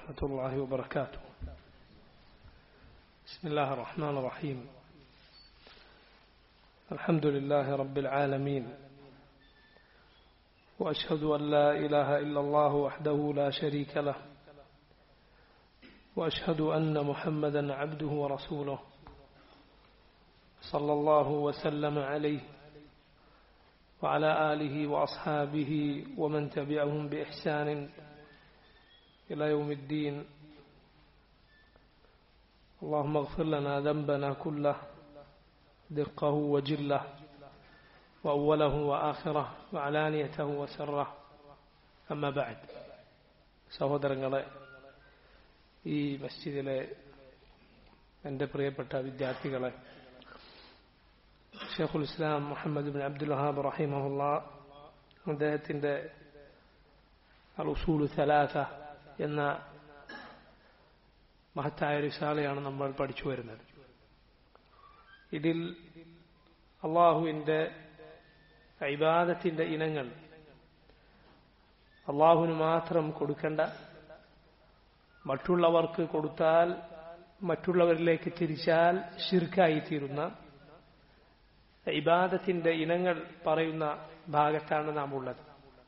ورحمة الله وبركاته بسم الله الرحمن الرحيم الحمد لله رب العالمين وأشهد أن لا إله إلا الله وحده لا شريك له وأشهد أن محمدا عبده ورسوله صلى الله وسلم عليه وعلى آله وأصحابه ومن تبعهم بإحسان إلى يوم الدين اللهم اغفر لنا ذنبنا كله دقه وجله وأوله وآخره وعلانيته وسره أما بعد സഹോദരങ്ങളെ ഈ മസ്ജിദിലെ എൻ്റെ പ്രിയപ്പെട്ട വിദ്യാർത്ഥികളെ ഷെയ്ഖുൽ ഇസ്ലാം മുഹമ്മദ് ബിൻ അബ്ദുൽ വഹാബ് റഹിമഹുല്ല അദ്ദേഹത്തിൻ്റെ അൽ ഉസൂലു സലാസ എന്ന മഹത്തായ റിസാലയാണ് നമ്മൾ പഠിച്ചു വരുന്നത് ഇതിൽ അള്ളാഹുവിൻ്റെ ഇബാദത്തിന്റെ ഇനങ്ങൾ അള്ളാഹുവിന് മാത്രം കൊടുക്കേണ്ട മറ്റുള്ളവർക്ക് കൊടുത്താൽ മറ്റുള്ളവരിലേക്ക് തിരിച്ചാൽ ശിർക്കായിത്തീരുന്ന ഇബാദത്തിന്റെ ഇനങ്ങൾ പറയുന്ന ഭാഗത്താണ് നാം ഉള്ളത്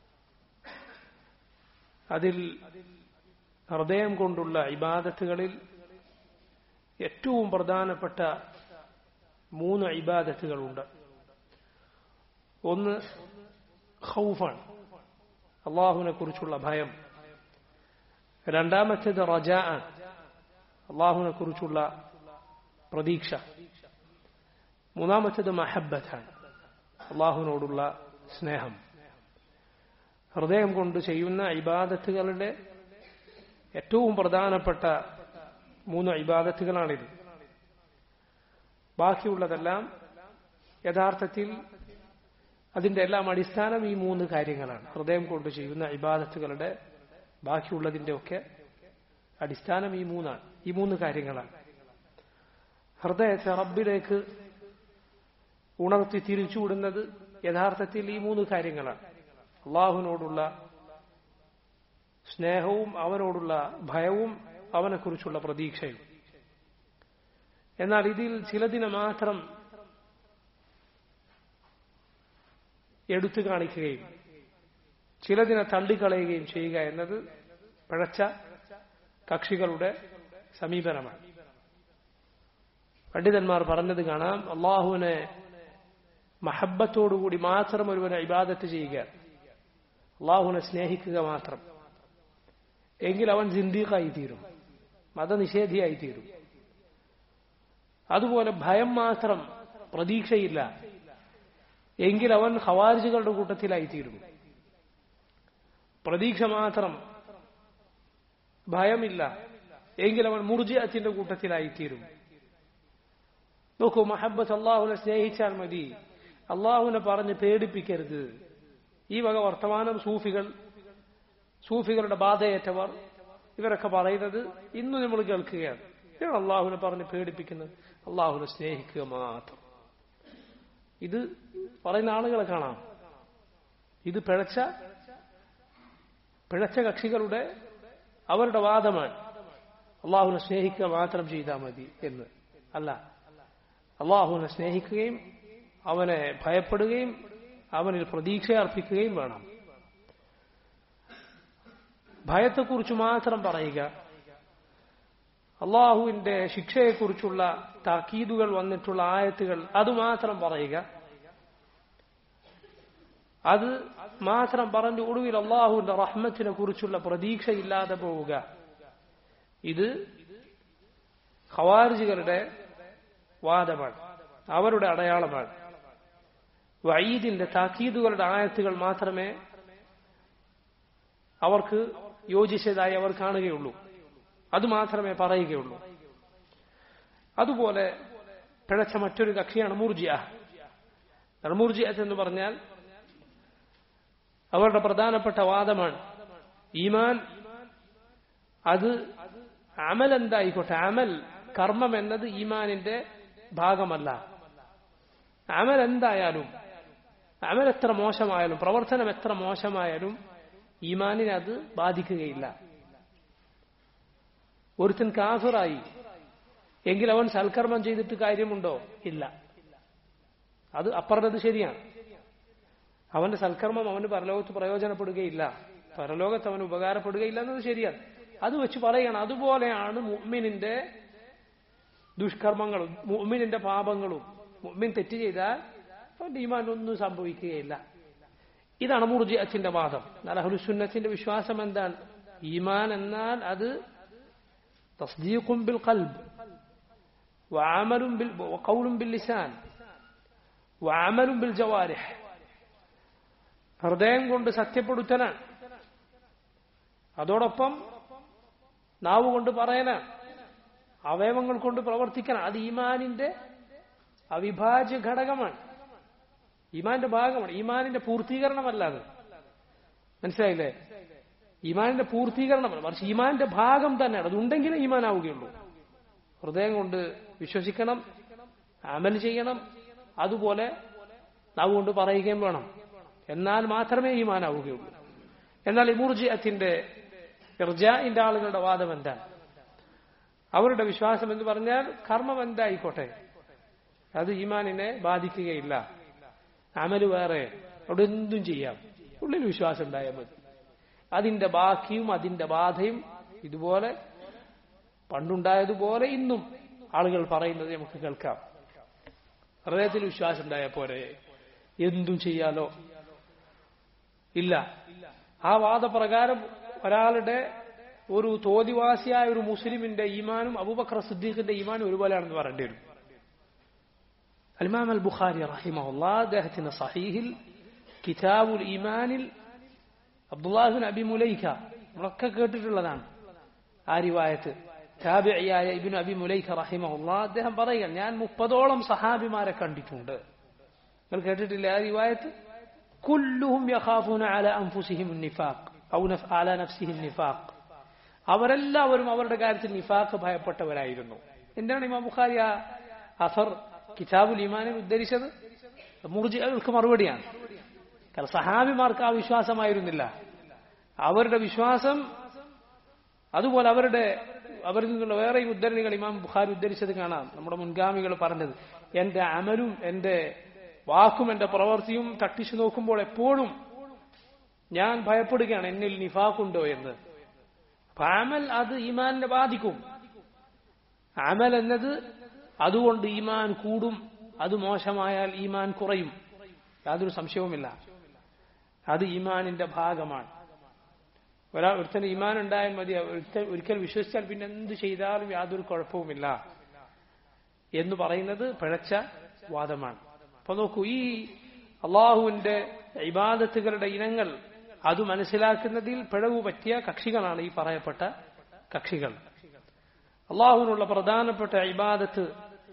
അതിൽ ഹൃദയം കൊണ്ടുള്ള ഇബാദത്തുകളിൽ ഏറ്റവും പ്രധാനപ്പെട്ട മൂന്ന് ഇബാദത്തുകളുണ്ട് ഒന്ന് ഖൗഫാണ് അള്ളാഹുവിനെ കുറിച്ചുള്ള ഭയം രണ്ടാമത്തേത് റജ ആണ് അള്ളാഹുവിനെ കുറിച്ചുള്ള പ്രതീക്ഷ മൂന്നാമത്തേത് മഹബത്താണ് അള്ളാഹുവിനോടുള്ള സ്നേഹം ഹൃദയം കൊണ്ട് ചെയ്യുന്ന ഇബാദത്തുകളുടെ ഏറ്റവും പ്രധാനപ്പെട്ട മൂന്ന് ഇബാദത്തുകളാണിത് ബാക്കിയുള്ളതെല്ലാം യഥാർത്ഥത്തിൽ അതിന്റെ എല്ലാം അടിസ്ഥാനം ഈ മൂന്ന് കാര്യങ്ങളാണ് ഹൃദയം കൊണ്ട് ചെയ്യുന്ന ഇബാദത്തുകളുടെ ബാക്കിയുള്ളതിന്റെ ഒക്കെ അടിസ്ഥാനം ഈ മൂന്നാണ് ഈ മൂന്ന് കാര്യങ്ങളാണ് ഹൃദയത്തെ റബ്ബിലേക്ക് ഉണർത്തി തിരിച്ചുവിടുന്നത് യഥാർത്ഥത്തിൽ ഈ മൂന്ന് കാര്യങ്ങളാണ് അള്ളാഹുവിനോടുള്ള സ്നേഹവും അവനോടുള്ള ഭയവും അവനെക്കുറിച്ചുള്ള പ്രതീക്ഷയും എന്നാൽ ഇതിൽ ചിലതിനെ മാത്രം എടുത്തു കാണിക്കുകയും ചിലതിനെ തള്ളിക്കളയുകയും ചെയ്യുക എന്നത് പിഴച്ച കക്ഷികളുടെ സമീപനമാണ് പണ്ഡിതന്മാർ പറഞ്ഞത് കാണാം അള്ളാഹുവിനെ മഹബത്തോടുകൂടി മാത്രം ഒരുവനെ ഇബാദത്ത് ചെയ്യുക അള്ളാഹുവിനെ സ്നേഹിക്കുക മാത്രം എങ്കിൽ അവൻ ജിന്ദീഖായി തീരും മതനിഷേധിയായി തീരും അതുപോലെ ഭയം മാത്രം പ്രതീക്ഷയില്ല എങ്കിൽ അവൻ ഹവാരിജുകളുടെ കൂട്ടത്തിലായി തീരും പ്രതീക്ഷ മാത്രം ഭയമില്ല എങ്കിൽ അവൻ മുർജിയത്തിന്റെ കൂട്ടത്തിലായി തീരും നോക്കൂ മഹബത്ത് അള്ളാഹുനെ സ്നേഹിച്ചാൽ മതി അള്ളാഹുവിനെ പറഞ്ഞ് പേടിപ്പിക്കരുത് ഈ വക വർത്തമാനം സൂഫികൾ സൂഫികളുടെ ബാധയേറ്റവർ ഇവരൊക്കെ പറയുന്നത് ഇന്ന് നമ്മൾ കേൾക്കുകയാണ് ഇവർ അള്ളാഹുവിനെ പറഞ്ഞ് പേടിപ്പിക്കുന്നത് അള്ളാഹുവിനെ സ്നേഹിക്കുക മാത്രം ഇത് പറയുന്ന ആളുകളെ കാണാം ഇത് പിഴച്ച പിഴച്ച കക്ഷികളുടെ അവരുടെ വാദമാണ് അള്ളാഹുവിനെ സ്നേഹിക്കുക മാത്രം ചെയ്താൽ മതി എന്ന് അല്ല അള്ളാഹുവിനെ സ്നേഹിക്കുകയും അവനെ ഭയപ്പെടുകയും അവനിൽ പ്രതീക്ഷ അർപ്പിക്കുകയും വേണം ഭയത്തെക്കുറിച്ച് മാത്രം പറയുക അള്ളാഹുവിന്റെ ശിക്ഷയെക്കുറിച്ചുള്ള താക്കീതുകൾ വന്നിട്ടുള്ള ആയത്തുകൾ അതുമാത്രം പറയുക അത് മാത്രം പറഞ്ഞു ഒടുവിൽ അള്ളാഹുവിന്റെ റഹ്മത്തിനെ കുറിച്ചുള്ള പ്രതീക്ഷയില്ലാതെ പോവുക ഇത് ഖവാരിജുകളുടെ വാദമാണ് അവരുടെ അടയാളമാണ് വൈദിന്റെ താക്കീതുകളുടെ ആയത്തുകൾ മാത്രമേ അവർക്ക് യോജിച്ചതായി അവർ കാണുകയുള്ളൂ അത് മാത്രമേ പറയുകയുള്ളൂ അതുപോലെ പിഴച്ച മറ്റൊരു കക്ഷിയാണ് മൂർജിയ മൂർജിയത്ത് എന്ന് പറഞ്ഞാൽ അവരുടെ പ്രധാനപ്പെട്ട വാദമാണ് ഈമാൻ അത് അമൽ എന്തായിക്കോട്ടെ അമൽ കർമ്മം എന്നത് ഈമാനിന്റെ ഭാഗമല്ല അമൽ എന്തായാലും അമൽ എത്ര മോശമായാലും പ്രവർത്തനം എത്ര മോശമായാലും ഈമാനിനെ അത് ബാധിക്കുകയില്ല ഒരുത്തൻ കാഫിറായി എങ്കിൽ അവൻ സൽക്കർമ്മം ചെയ്തിട്ട് കാര്യമുണ്ടോ ഇല്ല അത് അപ്പറഞ്ഞത് ശരിയാണ് അവന്റെ സൽക്കർമ്മം അവന് പരലോകത്ത് പ്രയോജനപ്പെടുകയില്ല പരലോകത്ത് അവന് ഉപകാരപ്പെടുകയില്ല എന്നത് ശരിയാണ് അത് വെച്ച് പറയണം അതുപോലെയാണ് മുഅ്മിനിന്റെ ദുഷ്കർമ്മങ്ങളും മുഅ്മിനിന്റെ പാപങ്ങളും മുഅ്മിൻ തെറ്റ് ചെയ്താൽ അവന്റെ ഈമാൻ ഒന്നും സംഭവിക്കുകയില്ല ഇതാണ് മുർജിഅത്തിന്റെ വാദം എന്നാൽ അഹ്ലുസുന്നത്തിന്റെ വിശ്വാസം എന്താണ് ഈമാൻ എന്നാൽ അത് തസ്ദീഖും ബിൽ ഖൽബ് വഅമലും ബിൽ വഖൗലും ബിൽ ലിസാൻ വഅമലും ബിൽ ജവാരിഹ് ഹൃദയം കൊണ്ട് സത്യപ്പെടുത്തലാണ് അതോടൊപ്പം നാവ് കൊണ്ട് പറയലാണ് അവയവങ്ങൾ കൊണ്ട് പ്രവർത്തിക്കണം അത് ഈമാനിന്റെ അവിഭാജ്യ ഘടകമാണ് ഈമാന്റെ ഭാഗമാണ് ഈമാനിന്റെ പൂർത്തീകരണമല്ല അത് മനസ്സിലായില്ലേ ഈമാനിന്റെ പൂർത്തീകരണമല്ല മറിച്ച് ഈമാന്റെ ഭാഗം തന്നെയാണ് അതുണ്ടെങ്കിലേ ഈമാൻ ആവുകയുള്ളൂ ഹൃദയം കൊണ്ട് വിശ്വസിക്കണം അമൽ ചെയ്യണം അതുപോലെ നാവ് കൊണ്ട് പറയുകയും വേണം എന്നാൽ മാത്രമേ ഈമാൻ ആവുകയുള്ളൂ എന്നാൽ ഇമുർജിയത്തിന്റെ ഇർജാഇന്റെ ആളുകളുടെ വാദം എന്താണ് അവരുടെ വിശ്വാസം എന്ന് പറഞ്ഞാൽ കർമ്മം എന്തായിക്കോട്ടെ അത് ഈമാനിനെ ബാധിക്കുകയില്ല അമല് വേറെ അവിടെ എന്തും ചെയ്യാം ഉള്ളിൽ വിശ്വാസം ഉണ്ടായാൽ മതി അതിന്റെ ബാക്കിയും അതിന്റെ ബാധയും ഇതുപോലെ പണ്ടുണ്ടായതുപോലെ ഇന്നും ആളുകൾ പറയുന്നത് നമുക്ക് കേൾക്കാം ഹൃദയത്തിൽ വിശ്വാസം ഉണ്ടായാൽ പോരെ എന്തും ചെയ്യാലോ ഇല്ല ആ വാദപ്രകാരം ഒരാളുടെ ഒരു തോതിവാസിയായ ഒരു മുസ്ലിമിന്റെ ഈമാനും അബൂബക്കർ സിദ്ദീഖിന്റെ ഈമാനും ഒരുപോലെയാണെന്ന് പറയേണ്ടി വരും അലിമാം അൽ ബുഖാരി റഹിമഹുല്ല അദ്ദേഹത്തിന്റെ സഹീഹിൽ കിതാബുൽ ഈമാനിൽ അബ്ദുല്ലാഹിബിൻ അബി മുലൈഖ നമ്മളൊക്കെ കേട്ടിട്ടുള്ളതാണ് ആ റിവായത്ത് താബിയായ ഇബിൻ അബി മുലൈഖ റഹിമഹുല്ല അദ്ദേഹം പറയുക ഞാൻ മുപ്പതോളം സഹാബിമാരെ കണ്ടിട്ടുണ്ട് നിങ്ങൾ കേട്ടിട്ടില്ല ആ റിവായത്ത് കുല്ലുഹും യഖാഫൂന അല അൻഫുസിഹിം നിഫാഖ് ഔ അല നഫ്സിഹിം നിഫാഖ് അവരെല്ലാവരും അവരുടെ കാര്യത്തിൽ നിഫാഖ് ഭയപ്പെട്ടവരായിരുന്നു എന്താണ് ഇമാം ബുഖാരി ആ അസർ കിതാബുൽ ഈമാനിൽ ഉദ്ധരിച്ചത് മുർജികൾക്ക് മറുപടിയാണ് കാരണം സഹാബിമാർക്ക് ആ വിശ്വാസമായിരുന്നില്ല അവരുടെ വിശ്വാസം അതുപോലെ അവരുടെ അവരിൽ നിന്നുള്ള വേറെ ഉദ്ധരണികൾ ഇമാം ബുഖാരി ഉദ്ധരിച്ചത് കാണാം നമ്മുടെ മുൻഗാമികൾ പറഞ്ഞത് എന്റെ അമലും എന്റെ വാക്കും എന്റെ പ്രവൃത്തിയും തട്ടിച്ചു നോക്കുമ്പോൾ എപ്പോഴും ഞാൻ ഭയപ്പെടുകയാണ് എന്നിൽ നിഫാഖുണ്ടോ എന്ന് അപ്പൊ അമൽ അത് ഈമാനിനെ ബാധിക്കും അമൽ എന്നത് അതുകൊണ്ട് ഈമാൻ കൂടും അത് മോശമായാൽ ഈമാൻ കുറയും യാതൊരു സംശയവുമില്ല അത് ഈമാനിന്റെ ഭാഗമാണ് ഒരാൾ ഒരുത്തന് ഈമാൻ ഉണ്ടായാൽ മതി ഒരുത്തൻ ഒരിക്കൽ വിശ്വസിച്ചാൽ പിന്നെ എന്ത് ചെയ്താലും യാതൊരു കുഴപ്പവുമില്ല എന്ന് പറയുന്നത് പിഴച്ച വാദമാണ് അപ്പൊ നോക്കൂ ഈ അള്ളാഹുവിന്റെ ഇബാദത്തുകളുടെ ഇനങ്ങൾ അത് മനസ്സിലാക്കുന്നതിൽ പിഴവ് പറ്റിയ കക്ഷികളാണ് ഈ പറയപ്പെട്ട കക്ഷികൾ അള്ളാഹുവിനുള്ള പ്രധാനപ്പെട്ട ഇബാദത്ത്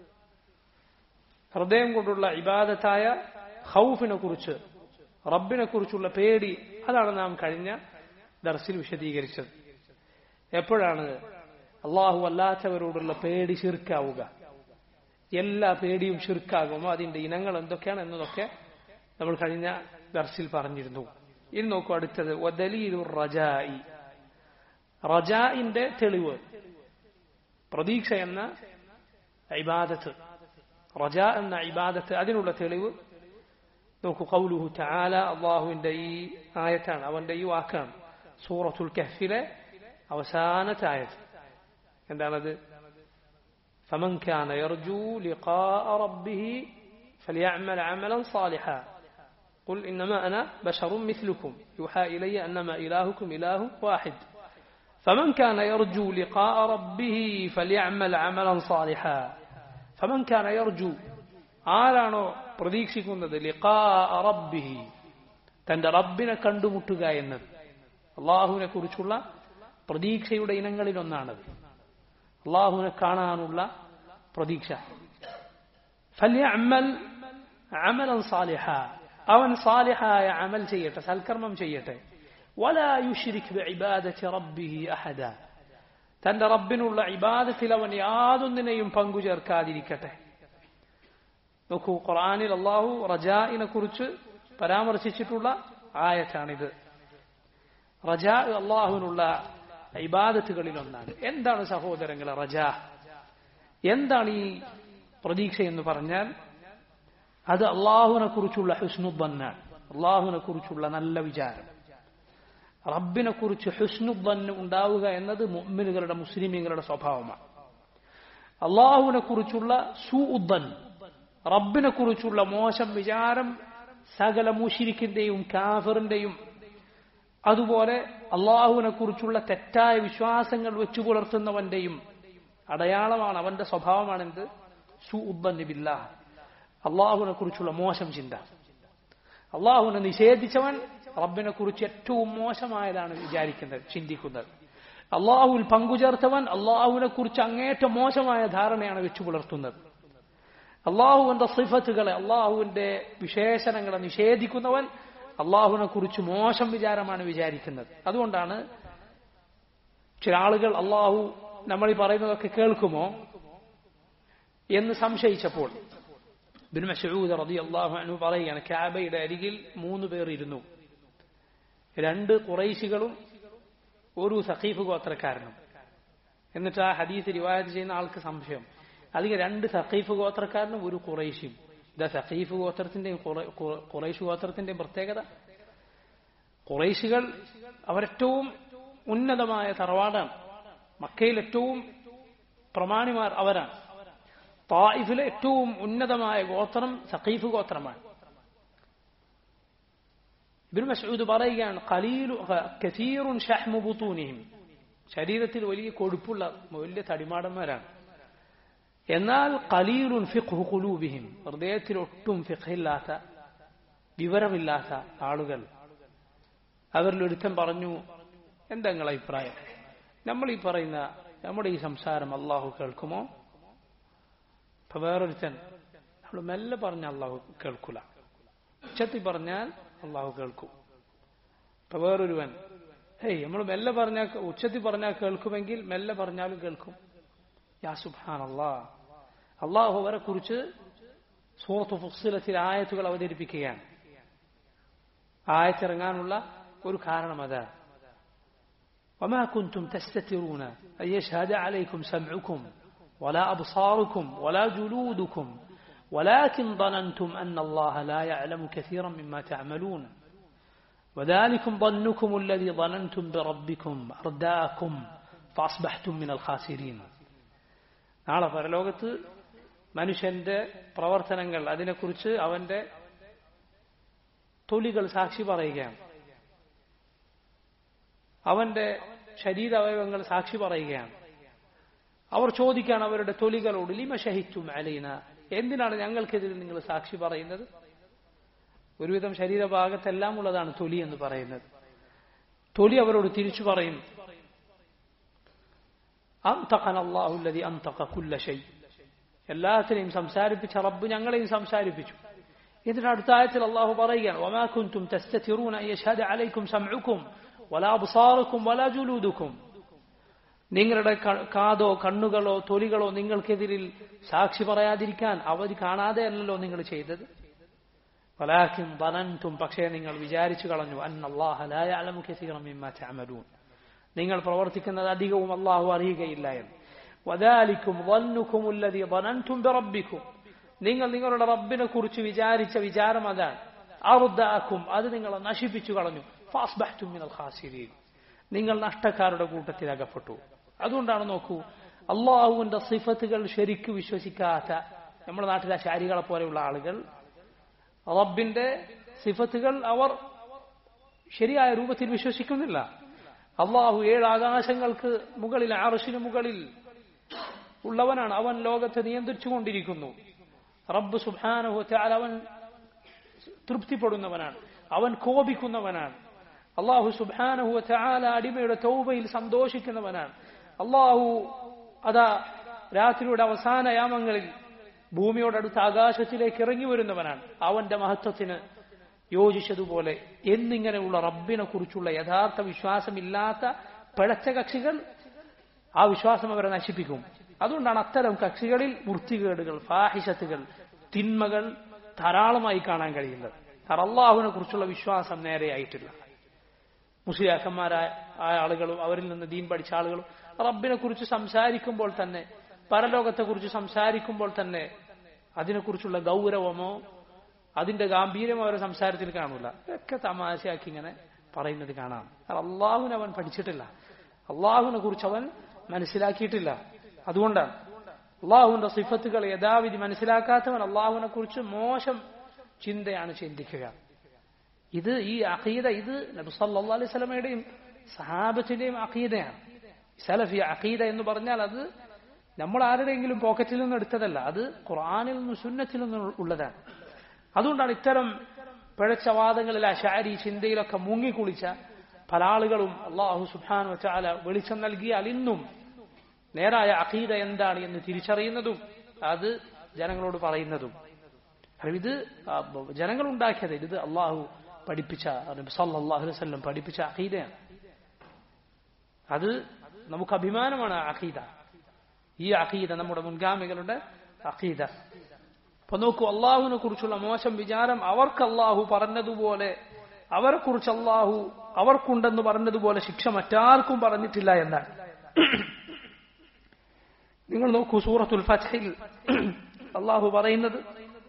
ഹൃദയം കൊണ്ടുള്ള ഇബാദത്തായ ഹൗഫിനെ കുറിച്ച് റബ്ബിനെ കുറിച്ചുള്ള പേടി അതാണ് നാം കഴിഞ്ഞ ദർസിൽ വിശദീകരിച്ചത് എപ്പോഴാണ് അള്ളാഹു അല്ലാത്തവരോടുള്ള പേടി ശിർക്കാവുക എല്ലാ പേടിയും ശിർക്കാകുമോ അതിന്റെ ഇനങ്ങൾ എന്തൊക്കെയാണ് എന്നതൊക്കെ നമ്മൾ കഴിഞ്ഞ ദർസിൽ പറഞ്ഞിരുന്നു ഇനി നോക്കൂ അടുത്തത് വദലീലു റജായി റജായിന്റെ തെളിവ് പ്രതീക്ഷ എന്ന ഇബാദത്ത് റജ എന്ന ഇബാദത്ത് അതിനുള്ള തെളിവ് നോക്കൂ കൗലുഹു തആല അള്ളാഹുവിന്റെ ഈ ആയത്താണ് അവന്റെ ഈ വാക്കാണ് സൂറത്തുൽ കഹ്ഫിലെ അവസാനത്തെ ആയത് എന്താണത് فمن كان يرجو لقاء ربه فليعمل عملا صالحا قل إنما أنا بشر مثلكم يوحى إلي أنما إلهكم إله واحد فمن كان يرجو لقاء ربه فليعمل عملا صالحا فمن كان يرجو ആരാണോ പ്രതീക്ഷിക്കുന്നത് ലിഖാ റബ്ബിഹി തന്റെ റബ്ബിനെ കണ്ടുമുട്ടുക എന്നത് അള്ളാഹുവിനെ കുറിച്ചുള്ള പ്രതീക്ഷയുടെ ഇനങ്ങളിലൊന്നാണത് അള്ളാഹുവിനെ കാണാനുള്ള പ്രതീക്ഷ ഫല്യഅമൽ അമലൻ സാലിഹ അവൻ സാലിഹായ അമൽ ചെയ്യട്ടെ സൽക്കർമ്മം ചെയ്യട്ടെ ولا يشرك بعبادة ربه أحدا തന്റെ റബ്ബിനുള്ള ഇബാദത്തിൽ അവൻ യാതൊന്നിനെയും പങ്കു ചേർക്കാതിരിക്കട്ടെ നോക്കൂ ഖുർആാനിൽ അള്ളാഹു റജാഇനെ കുറിച്ച് പരാമർശിച്ചിട്ടുള്ള ആയത്താണിത് റജാ അള്ളാഹുവിനുള്ള ഇബാദത്തുകളിൽ ഒന്നാണ് എന്താണ് സഹോദരങ്ങളെ റജ എന്താണ് ഈ പ്രതീക്ഷ എന്ന് പറഞ്ഞാൽ അത് അള്ളാഹുവിനെ കുറിച്ചുള്ള ഹുസ്നുബന്നാണ് അള്ളാഹുവിനെ കുറിച്ചുള്ള നല്ല വിചാരം റബ്ബിനെ കുറിച്ച് ഹുസ്നുബന്ന് ഉണ്ടാവുക എന്നത് മുഅ്മിനുകളുടെ മുസ്ലിമീങ്ങളുടെ സ്വഭാവമാണ് അള്ളാഹുവിനെ കുറിച്ചുള്ള സുഉദ്ദൻ റബ്ബിനെ കുറിച്ചുള്ള മോശം വിചാരം സകല മുഷിരിക്കിന്റെയും കാഫറിന്റെയും അതുപോലെ അള്ളാഹുവിനെ കുറിച്ചുള്ള തെറ്റായ വിശ്വാസങ്ങൾ വെച്ചു പുലർത്തുന്നവന്റെയും അടയാളമാണ് അവന്റെ സ്വഭാവമാണ് എന്ത് സുഉദ്ദന്നിബില്ല അള്ളാഹുവിനെ കുറിച്ചുള്ള മോശം ചിന്ത അള്ളാഹുവിനെ നിഷേധിച്ചവൻ റബ്ബിനെ കുറിച്ച് ഏറ്റവും മോശമായതാണ് വിചാരിക്കുന്നത് ചിന്തിക്കുന്നത് അള്ളാഹുവിൽ പങ്കുചേർത്തവൻ അള്ളാഹുവിനെ കുറിച്ച് അങ്ങേറ്റം മോശമായ ധാരണയാണ് വെച്ചു പുലർത്തുന്നത് അള്ളാഹുവിന്റെ സിഫത്തുകളെ അള്ളാഹുവിന്റെ വിശേഷണങ്ങളെ നിഷേധിക്കുന്നവൻ അള്ളാഹുവിനെ കുറിച്ച് മോശം വിചാരമാണ് വിചാരിക്കുന്നത് അതുകൊണ്ടാണ് ചില ആളുകൾ അള്ളാഹു നമ്മൾ ഈ പറയുന്നതൊക്കെ കേൾക്കുമോ എന്ന് സംശയിച്ചപ്പോൾ ബിൻ മസൂദ് റതി അള്ളാഹു അനു പറയുകയാണ് കാബയുടെ അരികിൽ മൂന്ന് പേർ ഇരുന്നു രണ്ട് കുറൈശികളും ഒരു സഖീഫ് ഗോത്രക്കാരനും എന്നിട്ട് ആ ഹദീസ് റിവായത്ത് ചെയ്യുന്ന ആൾക്ക് സംശയം അധികം രണ്ട് സഖീഫ് ഗോത്രക്കാരനും ഒരു കുറൈശിയും ഇതാ സഖീഫ് ഗോത്രത്തിന്റെയും കുറൈശ് ഗോത്രത്തിന്റെയും പ്രത്യേകത കുറൈശികൾ അവരേറ്റവും ഉന്നതമായ തറവാടാണ് മക്കയിൽ ഏറ്റവും പ്രമാണിമാർ അവരാണ് തായിഫിലെ ഏറ്റവും ഉന്നതമായ ഗോത്രം സഖീഫ് ഗോത്രമാണ് ഇബിൻ മസൂദ് പറയുകയാണ് ഖലീലു കസീറുൻ ഷഹ്മു ബുത്തൂനിഹിം ശരീരത്തിൽ വലിയ കൊഴുപ്പുള്ള വലിയ തടിമാടന്മാരാണ് എന്നാൽ ഖലീലുൻ ഫിഖ്ഹു ഖുലൂബിഹിം ഹൃദയത്തിൽ ഒട്ടും ഫിഖില്ലാത്ത വിവരമില്ലാത്ത ആളുകൾ അവരിൽ ഒരുത്തൻ പറഞ്ഞു എന്താ നിങ്ങളെ അഭിപ്രായം നമ്മൾ ഈ പറയുന്ന നമ്മുടെ ഈ സംസാരം അള്ളാഹു കേൾക്കുമോ ഇപ്പൊ വേറൊരുത്തൻ നമ്മൾ മെല്ലെ പറഞ്ഞ അള്ളാഹു കേൾക്കൂല ഉച്ചത്തിൽ പറഞ്ഞാൽ അള്ളാഹു കേൾക്കും ഇപ്പൊ വേറൊരുവൻ ഹേയ് നമ്മൾ മെല്ലെ പറഞ്ഞാൽ ഉച്ചത്തിൽ പറഞ്ഞാൽ കേൾക്കുമെങ്കിൽ മെല്ലെ പറഞ്ഞാലും കേൾക്കും യാ സുബാൻ അള്ളാ അള്ളാഹു അവരെ കുറിച്ച് സൂറത്ത് ഫുസിലത്തിൽ ആയത്തുകൾ അവതരിപ്പിക്കുകയാണ് ആയത്തിറങ്ങാനുള്ള ഒരു കാരണം അതാണ് وما كنتم تستترون أن يشهد عليكم سمعكم ولا أبصاركم ولا جلودكم ولكن ظننتم أن الله لا يعلم كثيرا مما تعملون وذلكم ظنكم الذي ظننتم بربكم أرداكم فأصبحتم من الخاسرين നാളെ പരലോകത്ത് മനുഷ്യന്റെ പ്രവർത്തനങ്ങൾ അതിനെക്കുറിച്ച് അവന്റെ തൊലികൾ സാക്ഷി പറയുകയാണ് അവന്റെ ശരീരാവയവങ്ങൾ സാക്ഷി പറയുകയാണ് അവർ ചോദിക്കുകയാണ് അവരുടെ തൊലികളോട് ലിമ ഷഹിറ്റും അലീന എന്തിനാണ് ഞങ്ങൾക്കെതിരെ നിങ്ങൾ സാക്ഷി പറയുന്നത് ഒരുവിധം ശരീരഭാഗത്തെല്ലാം ഉള്ളതാണ് തൊലി എന്ന് പറയുന്നത് തൊലി അവരോട് തിരിച്ചു പറയും അള്ളാഹുല്ലതി അന്തക കുല്ല ഷൈ എല്ലാത്തിനെയും സംസാരിപ്പിച്ച റബ്ബ് ഞങ്ങളെയും സംസാരിപ്പിച്ചു എന്നിട്ട് അടുത്ത ആയത്തിൽ അള്ളാഹു പറയുകയാണ് ഒമാ കുന്തും തസ്തതിറൂന യശഹദ അലൈക്കും സംഉക്കും വലാ അബ്സാറുക്കും വലാ ജുലൂദുക്കും നിങ്ങളുടെ കാതോ കണ്ണുകളോ തൊലികളോ നിങ്ങൾക്കെതിരിൽ സാക്ഷി പറയാതിരിക്കാൻ അവർ കാണാതെ അല്ലല്ലോ നിങ്ങൾ ചെയ്തത് വലാക്കിൻ ധനന്തും പക്ഷേ നിങ്ങൾ വിചാരിച്ചു കളഞ്ഞു അന്നല്ലാഹലൂൻ നിങ്ങൾ പ്രവർത്തിക്കുന്നത് അധികവും അള്ളാഹു അറിയുകയില്ല എന്ന് വദാലിക്കും വന്നുക്കുമുല്ലതി ധനന്തും റബ്ബിക്കും നിങ്ങൾ നിങ്ങളുടെ റബ്ബിനെ കുറിച്ച് വിചാരിച്ച വിചാരം അതാണ് അറുദ്ദാക്കും അത് നിങ്ങളെ നശിപ്പിച്ചു കളഞ്ഞു ഫാസ്ബഹ്തും മിനൽ ഖാസിരീൻ നിങ്ങൾ നഷ്ടക്കാരുടെ കൂട്ടത്തിൽ അകപ്പെട്ടു അതുകൊണ്ടാണ് നോക്കൂ അള്ളാഹുവിന്റെ സിഫത്തുകൾ ശരിക്ക് വിശ്വസിക്കാത്ത നമ്മുടെ നാട്ടിലെ ശാരികളെ പോലെയുള്ള ആളുകൾ റബ്ബിന്റെ സിഫത്തുകൾ അവർ ശരിയായ രൂപത്തിൽ വിശ്വസിക്കുന്നില്ല അള്ളാഹു ഏഴ് ആകാശങ്ങൾക്ക് മുകളിൽ ആറഷിന് മുകളിൽ ഉള്ളവനാണ് അവൻ ലോകത്തെ നിയന്ത്രിച്ചുകൊണ്ടിരിക്കുന്നു റബ്ബ് സുബാനഹു അവൻ തൃപ്തിപ്പെടുന്നവനാണ് അവൻ കോപിക്കുന്നവനാണ് അള്ളാഹു സുബാനഹു ചാല അടിമയുടെ തൗബയിൽ സന്തോഷിക്കുന്നവനാണ് അള്ളാഹു അതാ രാത്രിയുടെ അവസാന യാമങ്ങളിൽ ഭൂമിയോടടുത്ത ആകാശത്തിലേക്ക് ഇറങ്ങി വരുന്നവനാണ് അവന്റെ മഹത്വത്തിന് യോജിച്ചതുപോലെ എന്നിങ്ങനെയുള്ള റബ്ബിനെ കുറിച്ചുള്ള യഥാർത്ഥ വിശ്വാസമില്ലാത്ത പിഴച്ച കക്ഷികൾ ആ വിശ്വാസം അവരെ നശിപ്പിക്കും അതുകൊണ്ടാണ് അത്തരം കക്ഷികളിൽ വൃത്തികേടുകൾ ഫാഹിഷത്തുകൾ തിന്മകൾ ധാരാളമായി കാണാൻ കഴിയുന്നത് കാരണം അള്ളാഹുവിനെ കുറിച്ചുള്ള വിശ്വാസം നേരെയായിട്ടില്ല മുസ്ലിയാക്കന്മാരായ ആയ ആളുകളും അവരിൽ നിന്ന് ദീൻ പഠിച്ച ആളുകളും റബ്ബിനെ കുറിച്ച് സംസാരിക്കുമ്പോൾ തന്നെ പരലോകത്തെ കുറിച്ച് സംസാരിക്കുമ്പോൾ തന്നെ അതിനെക്കുറിച്ചുള്ള ഗൗരവമോ അതിന്റെ ഗാംഭീര്യമോ അവരുടെ സംസാരത്തിൽ കാണൂല ഒക്കെ തമാശയാക്കി ഇങ്ങനെ പറയുന്നത് കാണാം അള്ളാഹുവിനെ അവൻ പഠിച്ചിട്ടില്ല അള്ളാഹുവിനെ കുറിച്ച് അവൻ മനസ്സിലാക്കിയിട്ടില്ല അതുകൊണ്ടാണ് അള്ളാഹുവിന്റെ സിഫത്തുകൾ യഥാവിധി മനസ്സിലാക്കാത്തവൻ അള്ളാഹുവിനെ കുറിച്ച് മോശം ചിന്തയാണ് ചിന്തിക്കുക ഇത് ഈ അഖീദ ഇത് നബി സല്ലല്ലാഹു അലൈഹി സ്വലമയുടെയും സഹാബത്തിന്റെയും അഖീദയാണ് സലഫി അഖീദ എന്ന് പറഞ്ഞാൽ അത് നമ്മൾ ആരുടെയെങ്കിലും പോക്കറ്റിൽ നിന്ന് എടുത്തതല്ല അത് ഖുർആാനിൽ നിന്നും സുന്നത്തിൽ നിന്നും ഉള്ളതാണ് അതുകൊണ്ടാണ് ഇത്തരം പിഴച്ച വാദങ്ങളിൽ അശാരി ചിന്തയിലൊക്കെ മുങ്ങിക്കുളിച്ച പല ആളുകളും അള്ളാഹു സുബാനു ചാല വെളിച്ചം നൽകിയാൽ ഇന്നും നേരായ അഖീദ എന്താണ് എന്ന് തിരിച്ചറിയുന്നതും അത് ജനങ്ങളോട് പറയുന്നതും കാരണം ഇത് ജനങ്ങൾ ഉണ്ടാക്കിയത് ഇത് അള്ളാഹു പഠിപ്പിച്ച സല്ലാഹു വല്ലം പഠിപ്പിച്ച അഖീദയാണ് അത് നമുക്ക് അഭിമാനമാണ് അഖീദ ഈ അഖീദ നമ്മുടെ മുൻഗാമികളുടെ അഖീദ അപ്പൊ നോക്കൂ അള്ളാഹുവിനെ കുറിച്ചുള്ള മോശം വിചാരം അവർക്ക് അള്ളാഹു പറഞ്ഞതുപോലെ അവരെ കുറിച്ച് അള്ളാഹു അവർക്കുണ്ടെന്ന് പറഞ്ഞതുപോലെ ശിക്ഷ മറ്റാർക്കും പറഞ്ഞിട്ടില്ല എന്നാണ് നിങ്ങൾ നോക്കൂ സൂറത്തുൽ ഫത്ഹിൽ അള്ളാഹു പറയുന്നത്